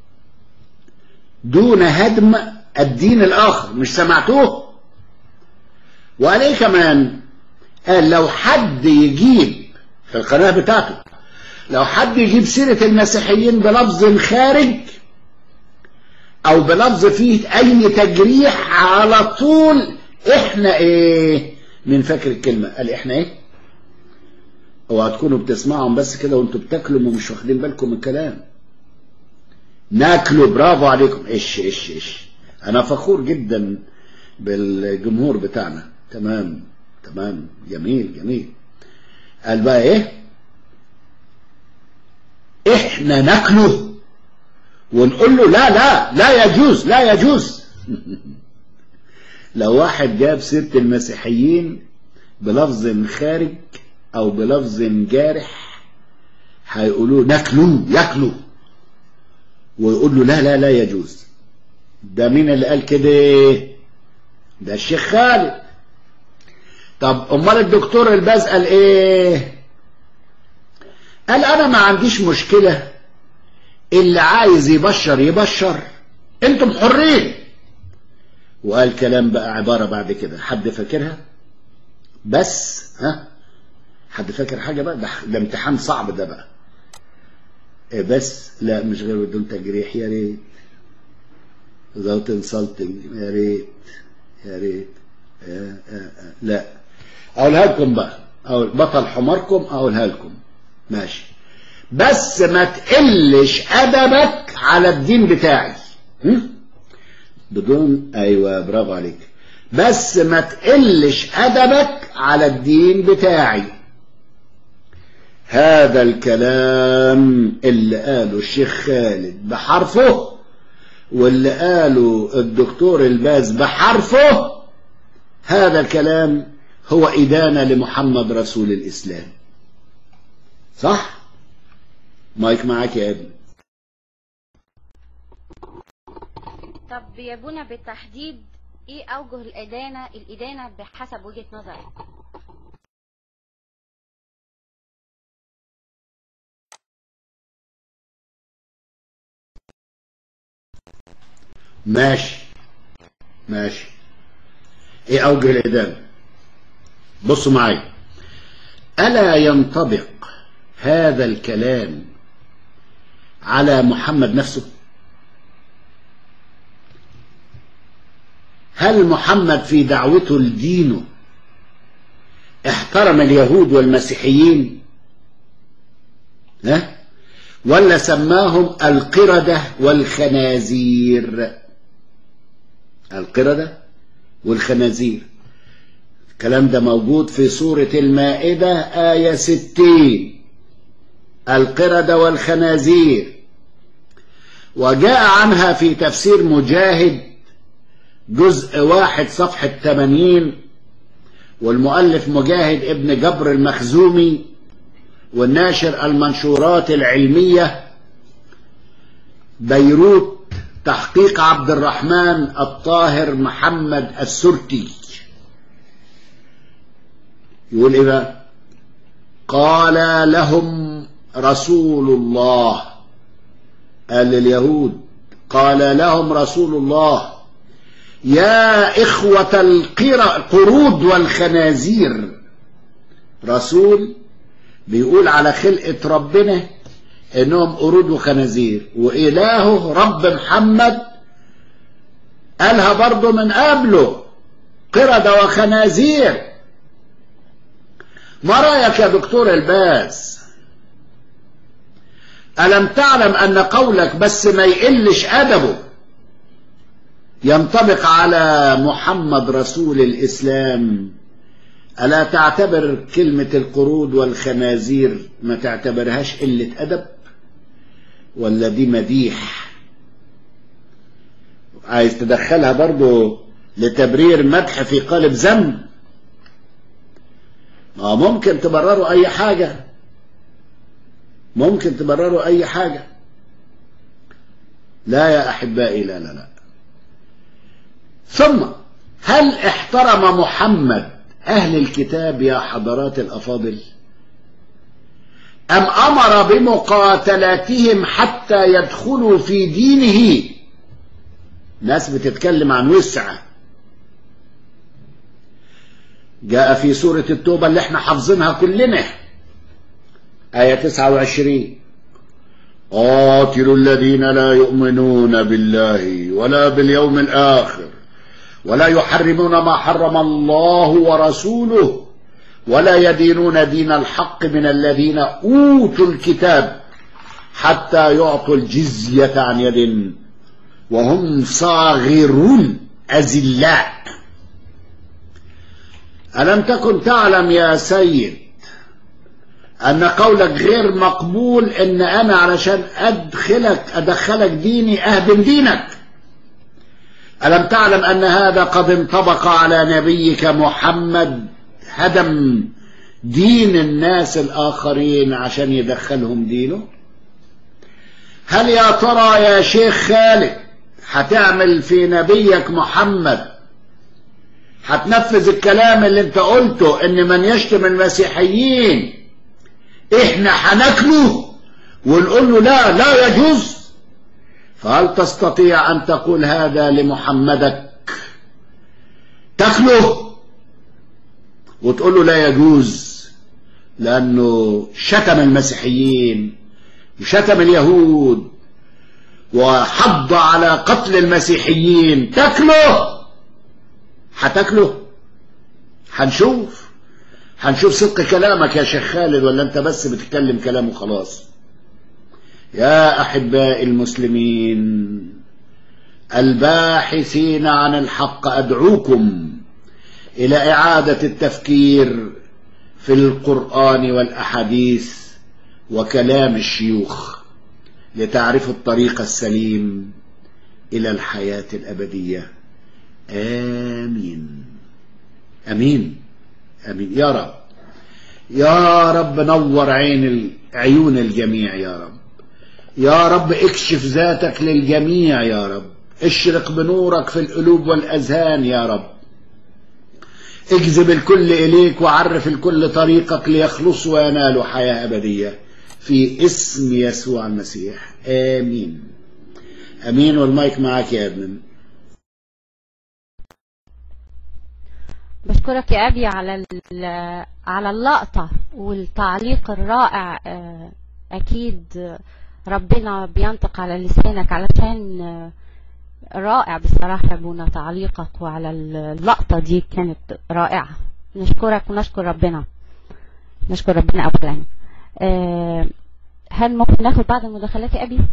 S1: دون هدم الدين الآخر مش سمعتوه وقال ايه كمان قال لو حد يجيب في القناة بتاعته لو حد يجيب سيرة المسيحيين بلفظ خارج او بلفظ فيه اي تجريح على طول احنا ايه من فاكر الكلمة قال احنا ايه اوعى تكونوا بتسمعهم بس كده وانتوا بتاكلوا ومش واخدين بالكم من الكلام ناكلوا برافو عليكم ايش ايش ايش انا فخور جدا بالجمهور بتاعنا تمام تمام جميل جميل قال بقى ايه احنا ناكله ونقول له لا لا لا يجوز لا يجوز لو واحد جاب سيرة المسيحيين بلفظ خارج او بلفظ جارح هيقولوا ناكلوه ياكلوا ويقول له لا لا لا يجوز ده مين اللي قال كده ده الشيخ خالد طب امال الدكتور الباز قال ايه قال انا ما عنديش مشكلة اللي عايز يبشر يبشر انتم حرين وقال كلام بقى عبارة بعد كده حد فاكرها بس ها حد فاكر حاجة بقى ده, ده امتحان صعب ده بقى إيه بس لا مش غير بدون تجريح يا ريت without insulting يا ريت يا ريت آه آه آه. لا اقولها لكم بقى أقول بطل حماركم اقولها لكم ماشي بس ما تقلش ادبك على الدين بتاعي هم؟ بدون ايوه برافو عليك بس ما تقلش ادبك على الدين بتاعي هذا الكلام اللي قاله الشيخ خالد بحرفه واللي قاله الدكتور الباز بحرفه هذا الكلام هو إدانة لمحمد رسول الإسلام صح؟ مايك معاك يا ابني
S2: طب يا بونا بالتحديد ايه اوجه الادانة الادانة بحسب وجهة نظرك
S1: ماشي ماشي ايه اوجه الادانة بصوا معايا الا ينطبق هذا الكلام على محمد نفسه هل محمد في دعوته لدينه احترم اليهود والمسيحيين ها ولا سماهم القردة والخنازير القردة والخنازير الكلام ده موجود في سورة المائدة آية ستين القردة والخنازير وجاء عنها في تفسير مجاهد جزء واحد صفحة 80 والمؤلف مجاهد ابن جبر المخزومي والناشر المنشورات العلمية بيروت تحقيق عبد الرحمن الطاهر محمد السرتي يقول ايه بقى قال لهم رسول الله قال لليهود قال لهم رسول الله يا إخوة القرود والخنازير رسول بيقول على خلقة ربنا انهم قرود وخنازير وإلهه رب محمد قالها برضه من قبله قردة وخنازير ما رأيك يا دكتور الباس ألم تعلم أن قولك بس ما يقلش أدبه ينطبق على محمد رسول الإسلام ألا تعتبر كلمة القرود والخنازير ما تعتبرهاش قلة أدب ولا دي مديح عايز تدخلها برضو لتبرير مدح في قالب ذنب ما ممكن تبرروا أي حاجة ممكن تبرروا أي حاجة لا يا أحبائي لا لا لا ثم هل احترم محمد أهل الكتاب يا حضرات الأفاضل أم أمر بمقاتلتهم حتى يدخلوا في دينه ناس بتتكلم عن وسعة جاء في سورة التوبة اللي احنا حافظينها كلنا آية 29 قاتلوا الذين لا يؤمنون بالله ولا باليوم الآخر ولا يحرمون ما حرم الله ورسوله ولا يدينون دين الحق من الذين أوتوا الكتاب حتى يعطوا الجزية عن يد وهم صاغرون أزلاء ألم تكن تعلم يا سيد أن قولك غير مقبول إن أنا علشان أدخلك أدخلك ديني أهدم دينك ألم تعلم أن هذا قد انطبق على نبيك محمد هدم دين الناس الآخرين عشان يدخلهم دينه هل يا ترى يا شيخ خالد هتعمل في نبيك محمد هتنفذ الكلام اللي انت قلته ان من يشتم المسيحيين احنا هناكله ونقول له لا لا يجوز فهل تستطيع أن تقول هذا لمحمدك تخلو وتقول له لا يجوز لأنه شتم المسيحيين وشتم اليهود وحض على قتل المسيحيين تاكله هتاكله هنشوف هنشوف صدق كلامك يا شيخ خالد ولا انت بس بتتكلم كلام وخلاص يا أحباء المسلمين الباحثين عن الحق أدعوكم إلى إعادة التفكير في القرآن والأحاديث وكلام الشيوخ لتعرفوا الطريق السليم إلى الحياة الأبدية آمين أمين أمين يا رب يا رب نور عين عيون الجميع يا رب يا رب اكشف ذاتك للجميع يا رب اشرق بنورك في القلوب والأذهان يا رب اجذب الكل إليك وعرف الكل طريقك ليخلصوا وينالوا حياة أبدية في اسم يسوع المسيح آمين أمين والمايك معاك يا ابن
S2: بشكرك يا أبي على على اللقطة والتعليق الرائع أكيد ربنا بينطق على لسانك علشان رائع بصراحة يا ابونا تعليقك وعلى اللقطة دي كانت رائعة نشكرك ونشكر ربنا نشكر ربنا أولا هل ممكن ناخد بعض المداخلات يا ابي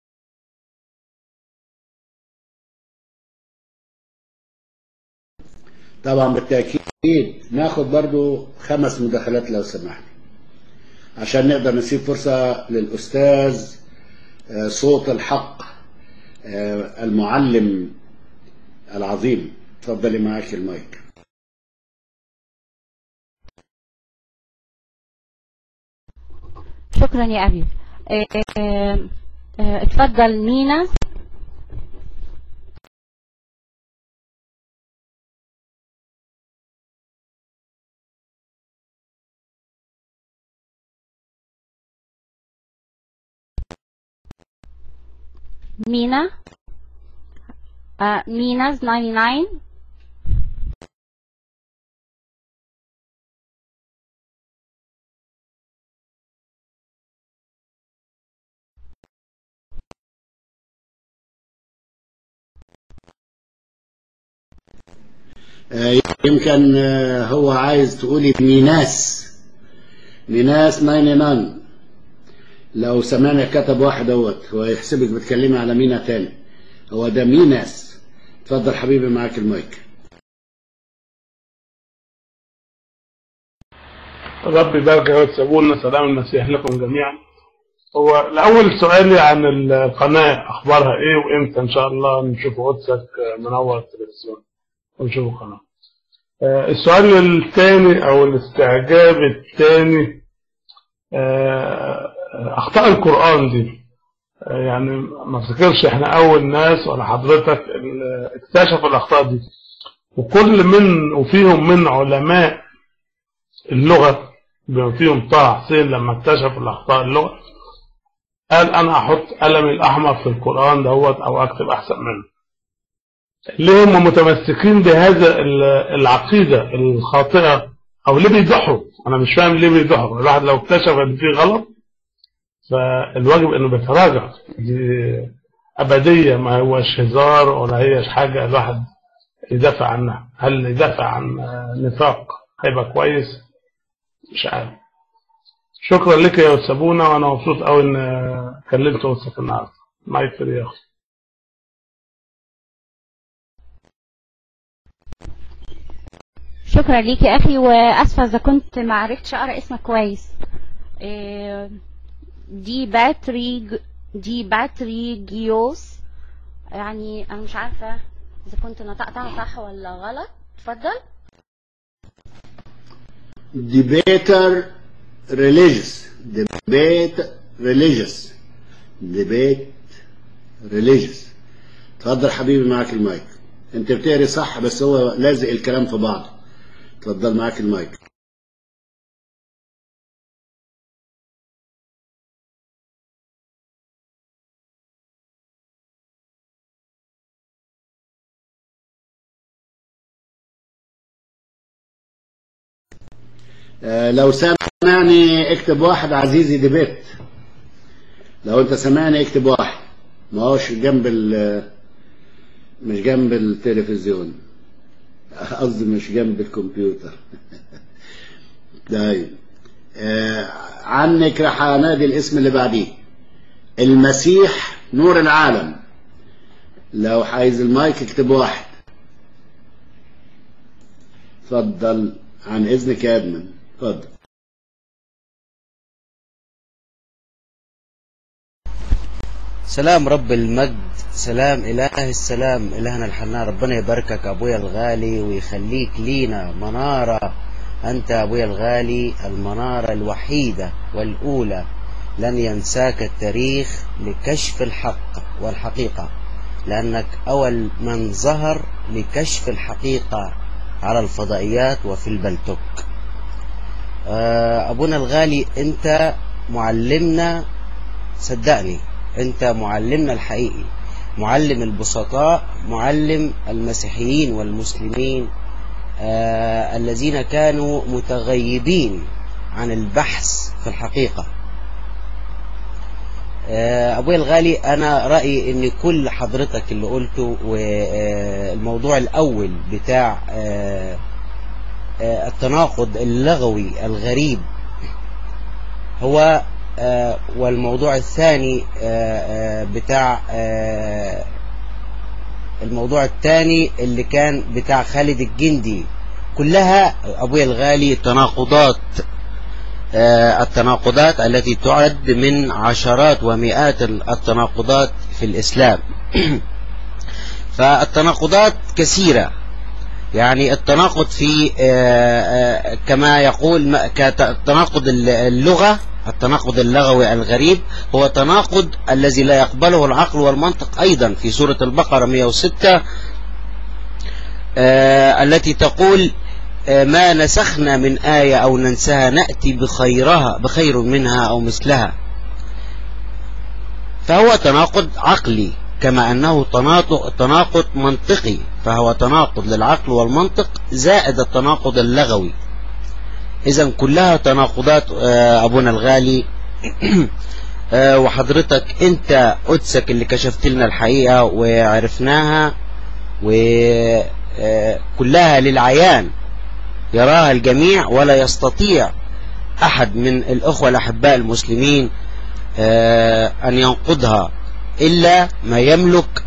S1: طبعا بالتأكيد ناخد برضو خمس مداخلات لو سمحت عشان نقدر نسيب فرصة للأستاذ آه، صوت الحق آه، المعلم العظيم اتفضلي معاك المايك
S2: شكرا يا ابي آه، آه، آه، اتفضل مينا مينا آه، مينا's 99
S1: آه، يمكن آه، هو عايز تقولي ميناس ميناس 99 لو سمعنا كتب واحد اهوت هو يحسبك بتكلمي على مينا تاني هو ده ميناس اتفضل حبيبي معاك المايك
S9: رب يبارك يا وتسابونا سلام المسيح لكم جميعا هو الأول سؤالي عن القناة أخبارها إيه وإمتى إن شاء الله نشوف قدسك منور التلفزيون ونشوف القناة آه، السؤال الثاني أو الاستعجاب الثاني آه، أخطاء القرآن دي آه، يعني ما افتكرش احنا أول ناس ولا حضرتك اللي اكتشفوا الأخطاء دي وكل من وفيهم من علماء اللغة بما فيهم طه حسين لما اكتشف الأخطاء اللغة قال أنا أحط قلمي الأحمر في القرآن دوت أو أكتب أحسن منه ليه هم متمسكين بهذا ال- العقيدة الخاطئة أو ليه بيضحوا أنا مش فاهم ليه بيضحوا الواحد لو اكتشف إن في غلط فالواجب إنه بيتراجع دي أبدية ما هوش هزار ولا هيش حاجة الواحد يدافع عنها هل يدافع عن آه، نفاق هيبقى كويس مش عارف شكرا لك يا وسابونا وانا مبسوط قوي ان آه، كلمت وسط النهارده مايك فري يا اخي
S2: شكرا ليك يا اخي واسفه اذا كنت ما عرفتش اقرا اسمك كويس إيه، دي باتري دي باتري جيوس يعني انا مش عارفه اذا كنت نطقتها صح ولا غلط اتفضل
S1: debater religious debate religious debate religious اتفضل حبيبي معاك المايك انت بتقري صح بس هو لازق الكلام في بعض اتفضل معاك المايك آه، لو سامعني اكتب واحد عزيزي ديبيت لو انت سامعني اكتب واحد ما هوش جنب ال مش جنب التلفزيون قصدي مش جنب الكمبيوتر طيب آه، عنك راح انادي الاسم اللي بعديه المسيح نور العالم لو عايز المايك اكتب واحد اتفضل عن اذنك يا ادمن اتفضل
S10: سلام رب المجد سلام إله السلام إلهنا الحنان ربنا يباركك أبويا الغالي ويخليك لينا منارة أنت أبويا الغالي المنارة الوحيدة والأولى لن ينساك التاريخ لكشف الحق والحقيقة لأنك أول من ظهر لكشف الحقيقة على الفضائيات وفي البلتوك آه، أبونا الغالي أنت معلمنا صدقني أنت معلمنا الحقيقي معلم البسطاء معلم المسيحيين والمسلمين آه الذين كانوا متغيبين عن البحث في الحقيقة آه أبويا الغالي أنا رأيي أن كل حضرتك اللي قلته والموضوع الأول بتاع آه آه التناقض اللغوي الغريب هو آه، والموضوع الثاني آه، آه، بتاع آه، الموضوع الثاني اللي كان بتاع خالد الجندي كلها أبويا الغالي تناقضات آه، التناقضات التي تعد من عشرات ومئات التناقضات في الإسلام فالتناقضات كثيرة يعني التناقض في آه، آه، كما يقول م- كت- تناقض الل- اللغة التناقض اللغوي الغريب هو تناقض الذي لا يقبله العقل والمنطق أيضا في سورة البقرة 106 آه، التي تقول آه، ما نسخنا من آية أو ننسها نأتي بخيرها بخير منها أو مثلها فهو تناقض عقلي كما أنه تناقض تناقض منطقي فهو تناقض للعقل والمنطق زائد التناقض اللغوي إذا كلها تناقضات آه، أبونا الغالي آه، وحضرتك أنت قدسك اللي كشفت لنا الحقيقة وعرفناها وكلها للعيان يراها الجميع ولا يستطيع أحد من الأخوة الأحباء المسلمين آه، أن ينقضها إلا ما يملك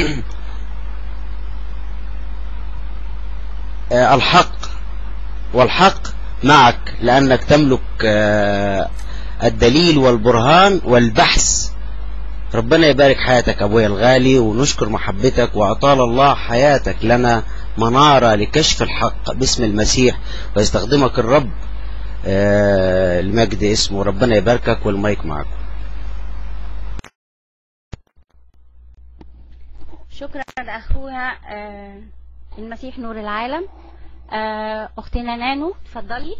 S10: آه، الحق والحق معك لأنك تملك آه، الدليل والبرهان والبحث ربنا يبارك حياتك أبويا الغالي ونشكر محبتك وأطال الله حياتك لنا منارة لكشف الحق باسم المسيح ويستخدمك الرب آه، لمجد اسمه ربنا يباركك والمايك معك
S2: شكرا اخويا آه، المسيح نور العالم آه، اختنا نانو اتفضلي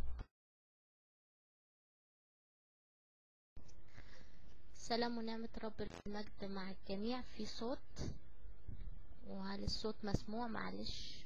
S11: سلام ونعمة رب المجد مع الجميع في صوت وهل الصوت مسموع معلش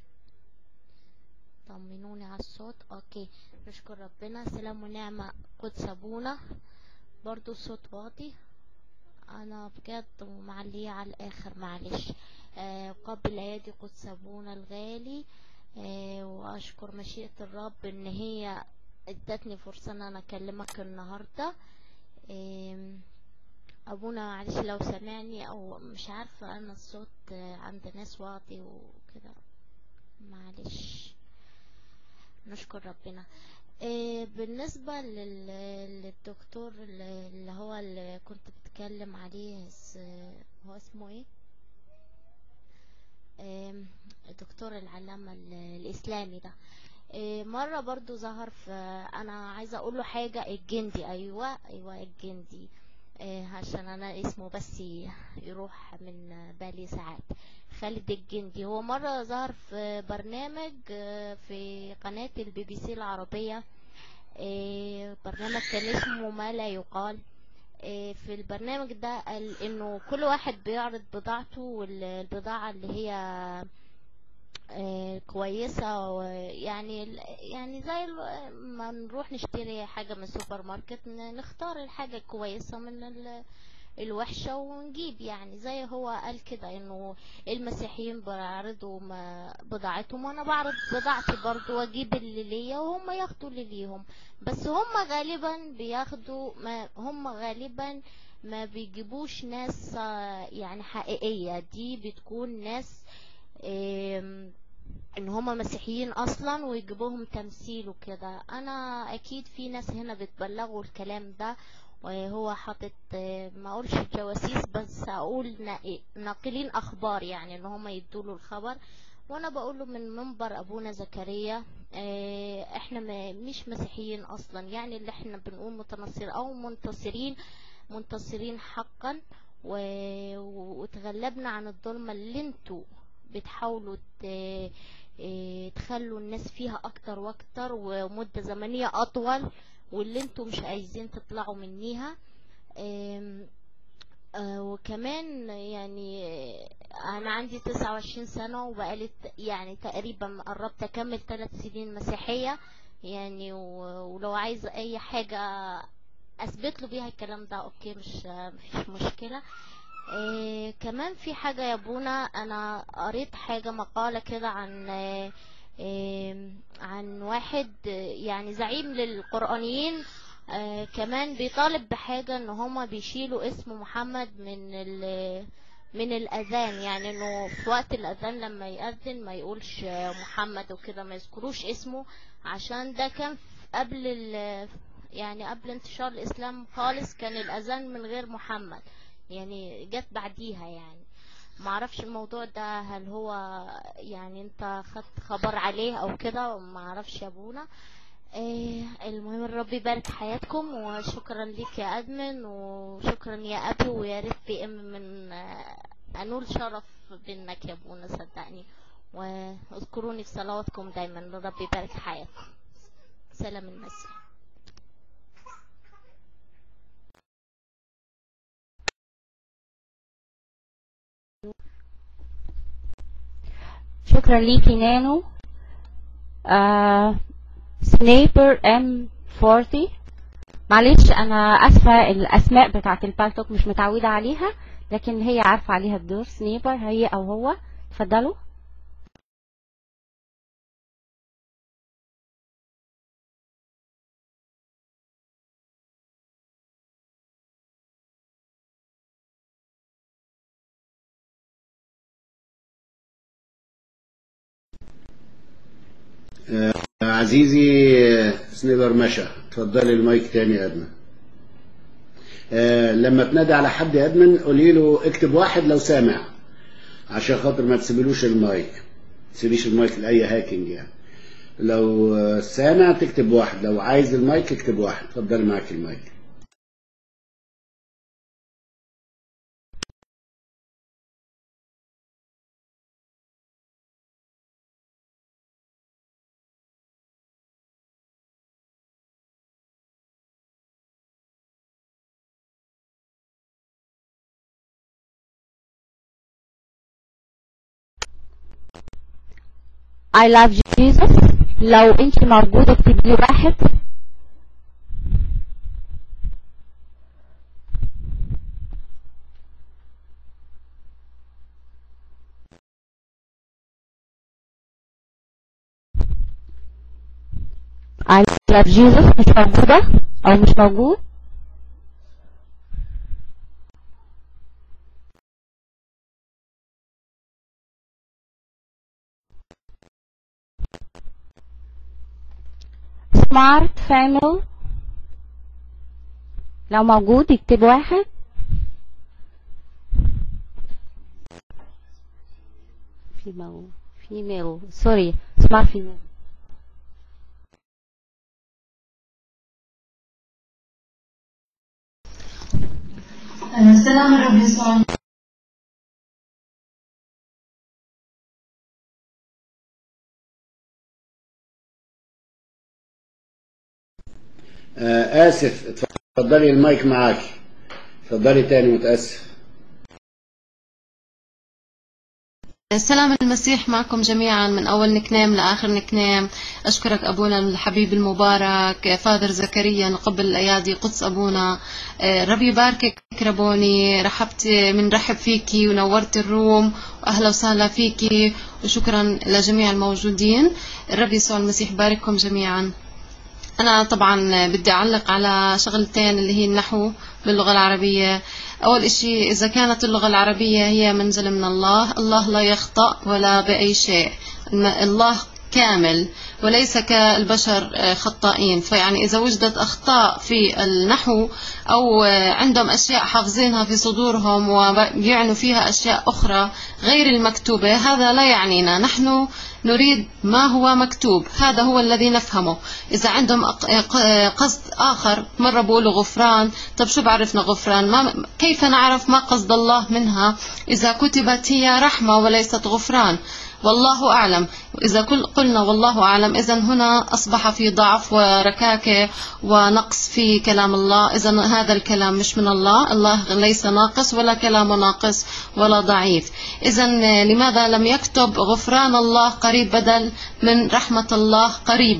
S11: طمنوني على الصوت اوكي نشكر ربنا سلام ونعمة قدس ابونا برضو الصوت واطي انا بجد معلية على الاخر معلش آه قبل ايادي قدس ابونا الغالي آه واشكر مشيئة الرب ان هي ادتني فرصة ان انا اكلمك النهاردة آم، ابونا معلش لو سمعني او مش عارفة انا الصوت آه، عند ناس واطي وكده معلش نشكر ربنا آه، بالنسبة لل- للدكتور اللي اللي هو اللي كنت بتكلم عليه اس- هو اسمه ايه آم، الدكتور العلامة ال- الإسلامي ده آه، مرة برضو ظهر في أنا عايزة أقول له حاجة الجندي أيوة أيوة الجندي آه، عشان أنا اسمه بس ي- يروح من بالي ساعات خالد الجندي هو مرة ظهر في برنامج آه، في قناة البي بي سي العربية آه، برنامج كان اسمه ما لا يقال آه، في البرنامج ده قال انه كل واحد بيعرض بضاعته والبضاعة اللي هي آه، كويسة ويعني ال- يعني زي ال- ما نروح نشتري حاجة من السوبر ماركت ن- نختار الحاجة الكويسة من ال- الوحشة ونجيب يعني زي هو قال كده انه المسيحيين بيعرضوا ما- بضاعتهم وانا بعرض بضاعتي برضو واجيب اللي ليا وهم ياخدوا اللي ليهم بس هم غالبا بياخدوا ما هم غالبا ما بيجيبوش ناس آه، يعني حقيقية دي بتكون ناس آم، ان هما مسيحيين اصلا ويجيبوهم تمثيل وكده انا اكيد في ناس هنا بتبلغوا الكلام ده وهو حاطط آه، ما اقولش جواسيس بس اقول نا- ناقلين اخبار يعني ان هما يدوله الخبر وانا بقوله من منبر ابونا زكريا آه، احنا ما- مش مسيحيين اصلا يعني اللي احنا بنقول متنصر او منتصرين منتصرين حقا و- وتغلبنا عن الظلمة اللي انتوا بتحاولوا ت- إيه، تخلوا الناس فيها اكتر واكتر ومدة زمنية اطول واللي انتوا مش عايزين تطلعوا منيها إم، آه، وكمان يعني آه، انا عندي 29 سنة وبقالي ت- يعني تقريبا قربت اكمل 3 سنين مسيحية يعني و- ولو عايز اي حاجة اثبت له بيها الكلام ده اوكي مش مفيش مشكلة إيه كمان في حاجة يا بونا أنا قريت حاجة مقالة كده عن إيه إيه، عن واحد إيه، يعني زعيم للقرآنيين آه كمان بيطالب بحاجة ان هما بيشيلوا اسم محمد من ال من الاذان يعني انه في وقت الاذان لما يأذن ما يقولش آه، محمد وكده ما يذكروش اسمه عشان ده كان في- قبل ال يعني قبل انتشار الاسلام خالص كان الاذان من غير محمد يعني جت بعديها يعني ما اعرفش الموضوع ده هل هو يعني انت خدت خبر عليه او كده ما اعرفش يا ابونا إيه المهم الرب يبارك حياتكم وشكرا ليك يا ادمن وشكرا يا ابي ويا ريت بي ام من آه، انول شرف بينك يا ابونا صدقني واذكروني في صلواتكم دايما الرب يبارك حياتكم سلام المسيح
S2: شكرا ليكي نانو آه سنيبر ام 40 معلش انا اسفه الاسماء بتاعت البالتوك مش متعوده عليها لكن هي عارفه عليها الدور سنيبر هي او هو اتفضلوا
S1: آه، عزيزي آه، سنيبر مشى اتفضلي المايك تاني يا ادمن آه، لما تنادي على حد يا ادمن قولي له اكتب واحد لو سامع عشان خاطر ما تسيبلوش المايك ما تسيبيش المايك لاي هاكينج يعني لو آه، سامع تكتب واحد لو عايز المايك اكتب واحد اتفضلي معاك المايك
S2: I love Jesus لو انت موجودة اكتبي لي واحد I love Jesus مش موجودة او مش موجود smart family لو موجود يكتب واحد female female sorry smart female
S12: سلام الرب يسوع
S1: آه، اسف اتفضلي المايك معاكي اتفضلي تاني متاسف
S12: سلام المسيح معكم جميعا من أول نكنام لآخر نكنام أشكرك أبونا الحبيب المبارك فادر زكريا نقبل الأيادي قدس أبونا آه، ربي يباركك ربوني رحبت من رحب فيكي ونورت الروم وأهلا وسهلا فيكي وشكرا لجميع الموجودين الرب يسوع المسيح بارككم جميعا أنا طبعا بدي أعلق على شغلتين اللي هي النحو باللغة العربية أول إشي إذا كانت اللغة العربية هي منزل من الله الله لا يخطأ ولا بأي شيء الم- الله كامل وليس كالبشر آه، خطائين فيعني إذا وجدت أخطاء في النحو أو آه، عندهم أشياء حافظينها في صدورهم ويعنوا فيها أشياء أخرى غير المكتوبة هذا لا يعنينا نحن نريد ما هو مكتوب هذا هو الذي نفهمه إذا عندهم أق- ق- قصد آخر مرة بقولوا غفران طب شو بعرفنا غفران ما كيف نعرف ما قصد الله منها إذا كتبت هي رحمة وليست غفران والله أعلم إذا كل قلنا والله أعلم إذا هنا أصبح في ضعف وركاكة ونقص في كلام الله إذا هذا الكلام مش من الله الله ليس ناقص ولا كلام ناقص ولا ضعيف إذا لماذا لم يكتب غفران الله قريب بدل من رحمة الله قريب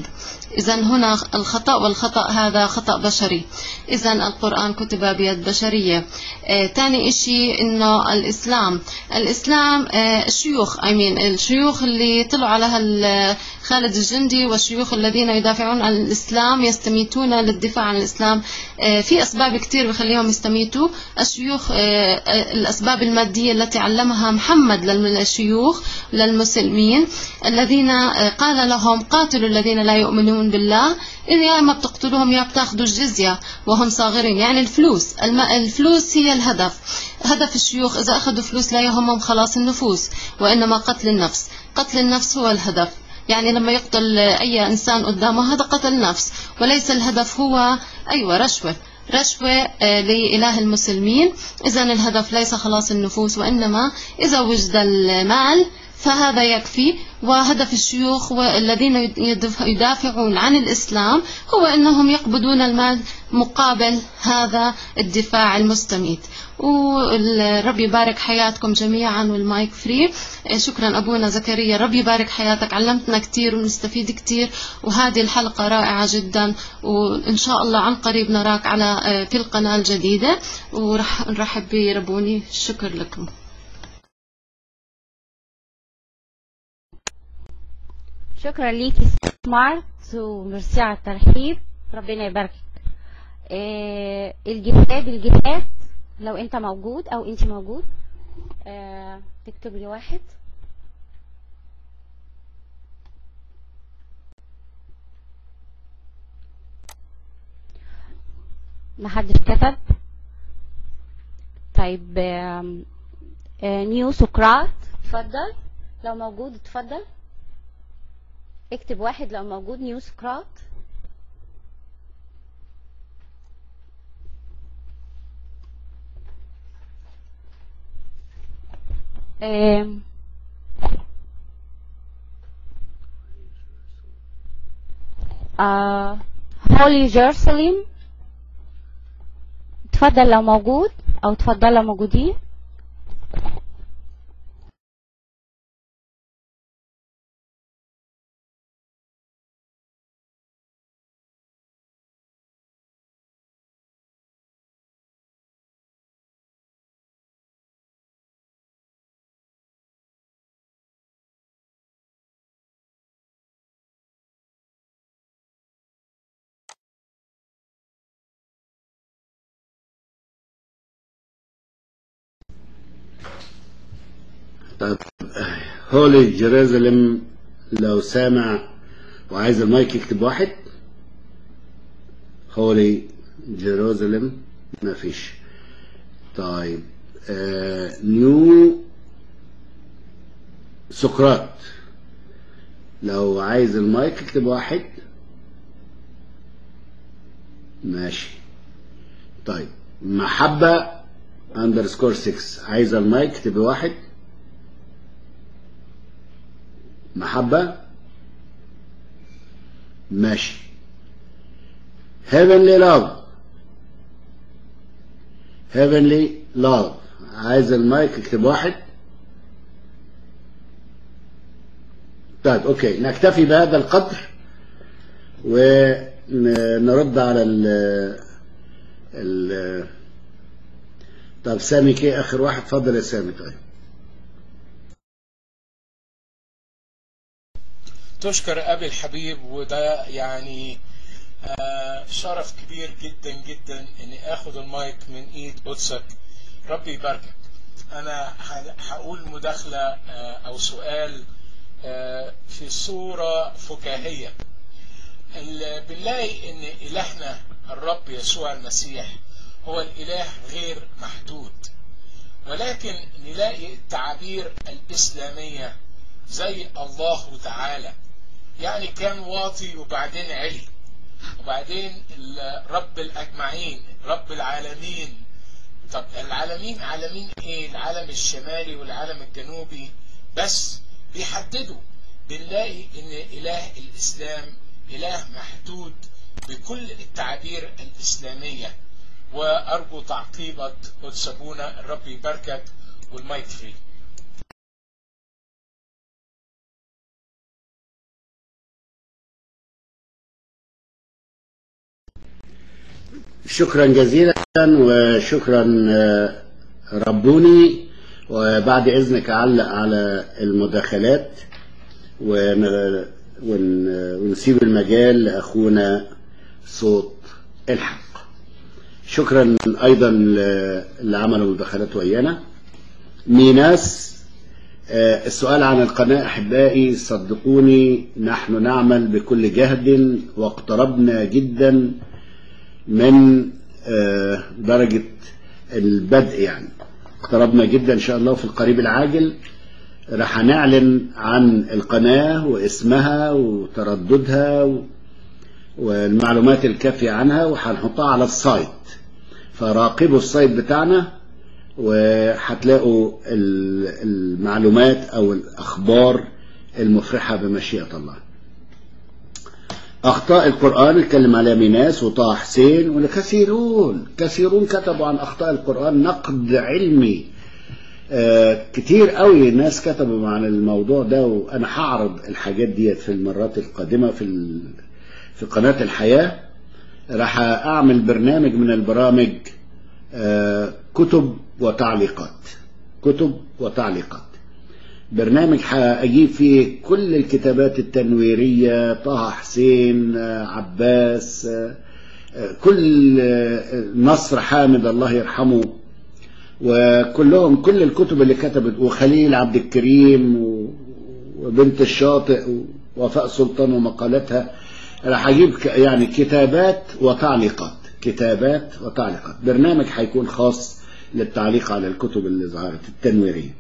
S12: إذا هنا الخطأ والخطأ هذا خطأ بشري إذا القرآن كتب بيد بشرية آه، تاني إشي إنه الإسلام الإسلام آه، الشيوخ I mean الشيوخ اللي طلعوا على هال خالد الجندي والشيوخ الذين يدافعون عن الإسلام يستميتون للدفاع عن الإسلام آه، في أسباب كتير بخليهم يستميتوا الشيوخ آه، آه، الأسباب المادية التي علمها محمد للشيوخ للمسلمين الذين آه، قال لهم قاتلوا الذين لا يؤمنون بالله إذا يا ما بتقتلوهم يا بتاخذوا الجزية وهم صاغرين يعني الفلوس الم- الفلوس هي الهدف هدف الشيوخ إذا أخذوا فلوس لا يهمهم خلاص النفوس وإنما قتل النفس قتل النفس هو الهدف يعني لما يقتل أي إنسان قدامه هذا قتل نفس وليس الهدف هو أيوة رشوة رشوة آه، لإله المسلمين إذا الهدف ليس خلاص النفوس وإنما إذا وجد المال فهذا يكفي وهدف الشيوخ والذين يدف- يدافعون عن الإسلام هو أنهم يقبضون المال مقابل هذا الدفاع المستميت والرب يبارك حياتكم جميعا والمايك فري شكرا أبونا زكريا رب يبارك حياتك علمتنا كتير ونستفيد كتير وهذه الحلقة رائعة جدا وإن شاء الله عن قريب نراك على في القناة الجديدة ورح نرحب بربوني شكر لكم
S2: شكرا ليكي سمارت وميرسي على الترحيب ربنا يباركك آه الجهاد الجهاد لو انت موجود او انت موجود آه تكتب لي واحد محدش كتب طيب آم، آه نيو سقراط اتفضل لو موجود اتفضل اكتب واحد لو موجود نيو سقراط آم، آه هولي جيروساليم اتفضل لو موجود او اتفضل لو موجودين
S1: طيب هولي جيروزالم لو سامع وعايز المايك يكتب واحد هولي جيروزالم ما فيش طيب آه نيو سقراط لو عايز المايك اكتب واحد ماشي طيب محبة اندرسكور 6 عايز المايك اكتب واحد محبة ماشي heavenly love heavenly love عايز المايك اكتب واحد طيب اوكي نكتفي بهذا القدر ونرد على ال ال طب سامي كي اخر واحد اتفضل يا سامي طيب
S13: تشكر أبي الحبيب وده يعني آه، شرف كبير جدا جدا إني آخد المايك من إيد قدسك ربي يباركك أنا ه- هقول مداخلة آه، أو سؤال آه، في صورة فكاهية ال- بنلاقي إن إلهنا الرب يسوع المسيح هو الإله غير محدود ولكن نلاقي التعابير الإسلامية زي الله تعالى يعني كان واطي وبعدين علي وبعدين ال- رب الأجمعين رب العالمين طب العالمين عالمين ايه العالم الشمالي والعالم الجنوبي بس بيحددوا بنلاقي ان اله الاسلام اله محدود بكل التعابير الاسلامية وارجو تعقيبة قدس ابونا الرب يباركك والمايك فري
S1: شكرا جزيلا وشكرا آه، ربوني وبعد إذنك أعلق على المداخلات ون... ون... ونسيب المجال لأخونا صوت الحق شكرا أيضا ل- اللي عملوا مداخلات ويانا ميناس آه، السؤال عن القناة أحبائي صدقوني نحن نعمل بكل جهد واقتربنا جدا من آه، درجة البدء يعني اقتربنا جدا إن شاء الله في القريب العاجل راح نعلن عن القناة واسمها وترددها و- والمعلومات الكافية عنها وهنحطها على السايت فراقبوا السايت بتاعنا وهتلاقوا ال- المعلومات او الاخبار المفرحة بمشيئة الله اخطاء القرآن اتكلم عليها ميناس وطه حسين وكثيرون كثيرون كتبوا عن اخطاء القرآن نقد علمي آه، كتير قوي ناس كتبوا عن الموضوع ده وانا هعرض الحاجات ديت في المرات القادمة في ال... في قناة الحياة راح اعمل برنامج من البرامج آه، كتب وتعليقات كتب وتعليقات برنامج هجيب فيه كل الكتابات التنويرية طه حسين آه، عباس آه، آه، كل آه، نصر حامد الله يرحمه وكلهم كل الكتب اللي كتبت وخليل عبد الكريم و- وبنت الشاطئ ووفاء سلطان ومقالاتها راح اجيب ك- يعني كتابات وتعليقات كتابات وتعليقات برنامج هيكون خاص للتعليق على الكتب اللي ظهرت التنويرية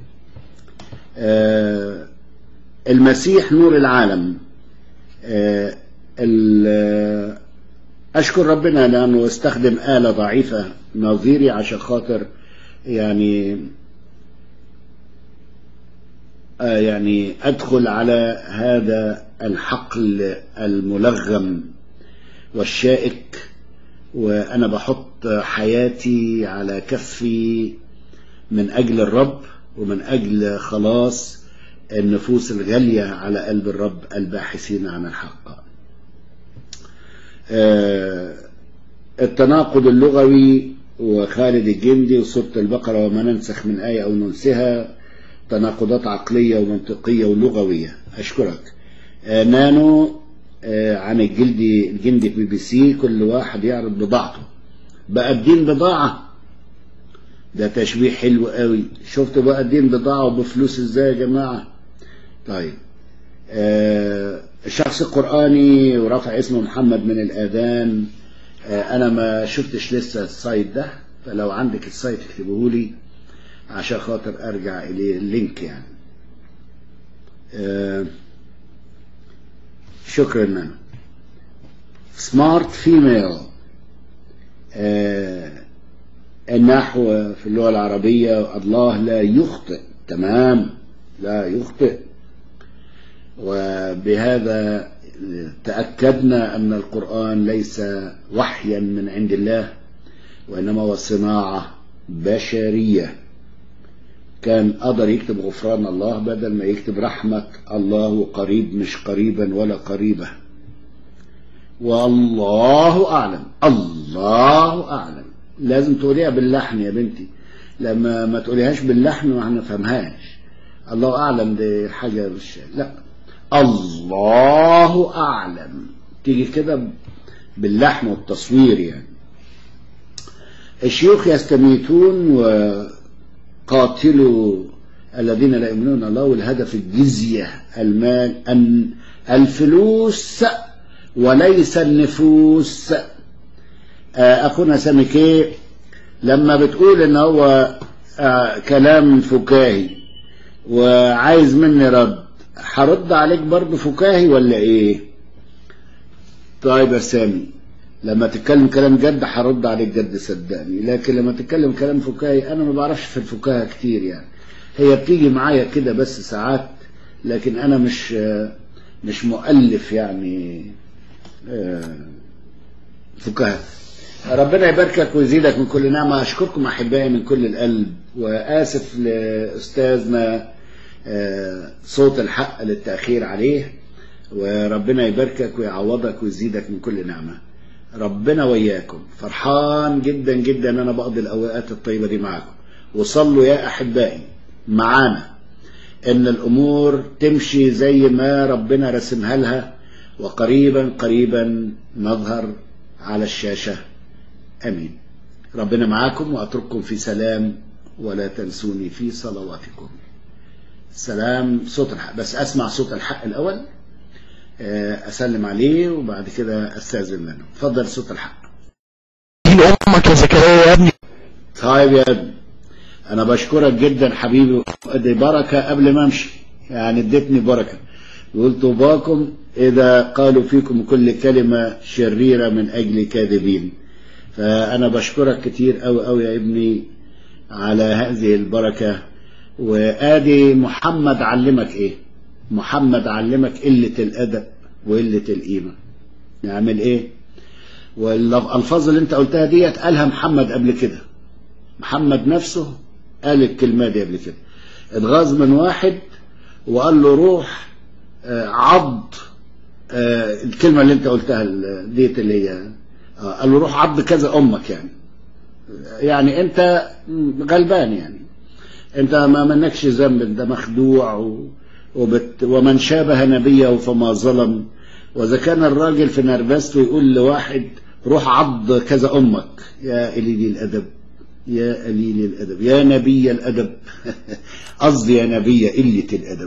S1: آه، المسيح نور العالم آه، ال- أشكر ربنا لأنه استخدم آلة ضعيفة نظيري عشان خاطر يعني آه، يعني أدخل على هذا الحقل الملغم والشائك وأنا بحط حياتي على كفي من أجل الرب ومن أجل خلاص النفوس الغالية على قلب الرب الباحثين عن الحق آه، التناقض اللغوي وخالد الجندي وسورة البقرة وما ننسخ من آية أو ننسها تناقضات عقلية ومنطقية ولغوية أشكرك آه، نانو آه، عن الجلدي الجندي في بي بي سي كل واحد يعرض بضاعته بقى الدين بضاعة ده تشبيه حلو قوي شفتوا بقى الدين بضاعة وبفلوس ازاي يا جماعة طيب آه، الشخص القرآني ورفع اسمه محمد من الآذان آه، أنا ما شفتش لسه السايت ده فلو عندك السايت اكتبه لي عشان خاطر أرجع إليه اللينك يعني آه، شكرا نانا سمارت فيميل النحو في اللغة العربية الله لا يخطئ تمام لا يخطئ وبهذا تأكدنا أن القرآن ليس وحيا من عند الله وإنما هو صناعة بشرية كان قدر يكتب غفران الله بدل ما يكتب رحمة الله قريب مش قريبا ولا قريبة والله أعلم الله أعلم لازم تقوليها باللحن يا بنتي لما ما تقوليهاش باللحن ما هنفهمهاش الله أعلم دي حاجة مش لا الله أعلم تيجي كده باللحن والتصوير يعني الشيوخ يستميتون وقاتلوا الذين لا يؤمنون الله والهدف الجزية المال أن الفلوس وليس النفوس آه، أخونا سامي كيه لما بتقول إن هو آه، كلام فكاهي وعايز مني رد هرد عليك برضه فكاهي ولا إيه؟ طيب يا سامي لما تتكلم كلام جد هرد عليك جد صدقني لكن لما تتكلم كلام فكاهي انا ما بعرفش في الفكاهه كتير يعني هي بتيجي معايا كده بس ساعات لكن انا مش مش مؤلف يعني آه، فكاهه ربنا يباركك ويزيدك من كل نعمه اشكركم احبائي من كل القلب واسف لاستاذنا آه، صوت الحق للتاخير عليه وربنا يباركك ويعوضك ويزيدك من كل نعمه ربنا وياكم فرحان جدا جدا ان انا بقضي الاوقات الطيبه دي معاكم وصلوا يا احبائي معانا ان الامور تمشي زي ما ربنا رسمها لها وقريبا قريبا نظهر على الشاشه امين ربنا معاكم واترككم في سلام ولا تنسوني في صلواتكم سلام صوت الحق بس اسمع صوت الحق الاول اسلم عليه وبعد كده استاذن منه اتفضل صوت الحق
S14: دين امك يا زكريا يا ابني
S1: طيب يا ابني انا بشكرك جدا حبيبي دي بركه قبل ما امشي يعني اديتني بركه يقول طوباكم اذا قالوا فيكم كل كلمه شريره من اجل كاذبين فانا بشكرك كتير قوي قوي يا ابني على هذه البركه وادي محمد علمك ايه محمد علمك قلة الأدب وقلة القيمة نعمل إيه والألفاظ اللي أنت قلتها ديت قالها محمد قبل كده محمد نفسه قال الكلمة دي قبل كده اتغاظ من واحد وقال له روح آه عض آه الكلمة اللي أنت قلتها ديت اللي هي آه قال له روح عض كذا أمك يعني يعني أنت غلبان يعني أنت ما منكش ذنب أنت مخدوع و وبت ومن شابه نبيه فما ظلم واذا كان الراجل في نرفزته يقول لواحد روح عض كذا امك يا قليل الادب يا قليل الادب يا نبي الادب قصدي يا نبي قله الادب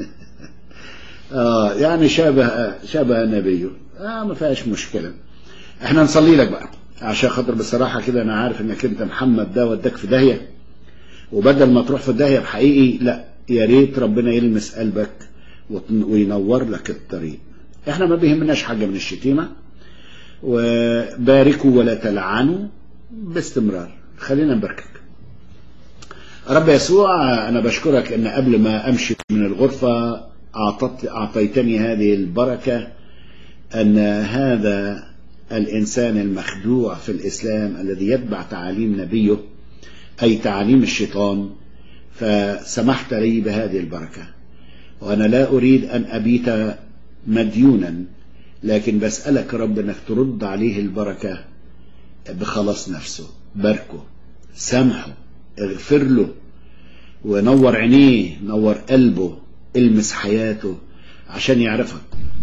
S1: اه يعني شابه شابه نبيه اه ما فيهاش مشكله احنا نصلي لك بقى عشان خاطر بصراحه كده انا عارف انك انت محمد ده وداك في داهيه وبدل ما تروح في داهيه بحقيقي لا يا ريت ربنا يلمس قلبك وينور لك الطريق احنا ما بيهمناش حاجة من الشتيمة وباركوا ولا تلعنوا باستمرار خلينا نباركك رب يسوع انا بشكرك ان قبل ما امشي من الغرفة اعطت اعطيتني هذه البركة ان هذا الانسان المخدوع في الاسلام الذي يتبع تعاليم نبيه اي تعاليم الشيطان فسمحت لي بهذه البركة وأنا لا أريد أن أبيت مديونا لكن بسألك رب أنك ترد عليه البركة بخلاص نفسه باركه سامحه اغفر له ونور عينيه نور قلبه المس حياته عشان يعرفك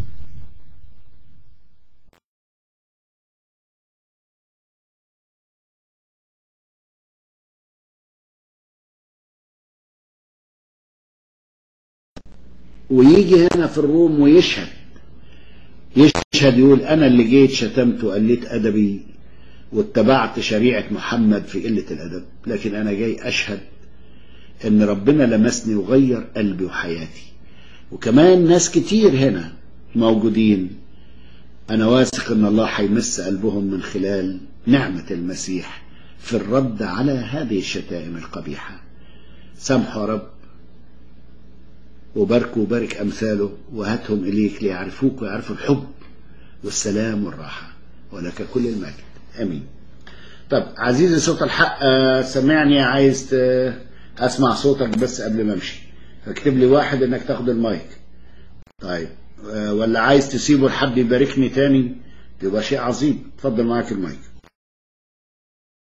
S1: ويجي هنا في الروم ويشهد يشهد يقول انا اللي جيت شتمت وقلت ادبي واتبعت شريعة محمد في قلة الادب لكن انا جاي اشهد ان ربنا لمسني وغير قلبي وحياتي وكمان ناس كتير هنا موجودين انا واثق ان الله هيمس قلبهم من خلال نعمة المسيح في الرد على هذه الشتائم القبيحة سامحوا يا رب وباركوا وبارك أمثاله وهاتهم إليك ليعرفوك ويعرفوا الحب والسلام والراحة ولك كل المجد أمين طب عزيزي صوت الحق سمعني عايز أسمع صوتك بس قبل ما أمشي فاكتب لي واحد إنك تاخد المايك طيب ولا عايز تسيبه لحد يباركني تاني يبقى شيء عظيم اتفضل معاك المايك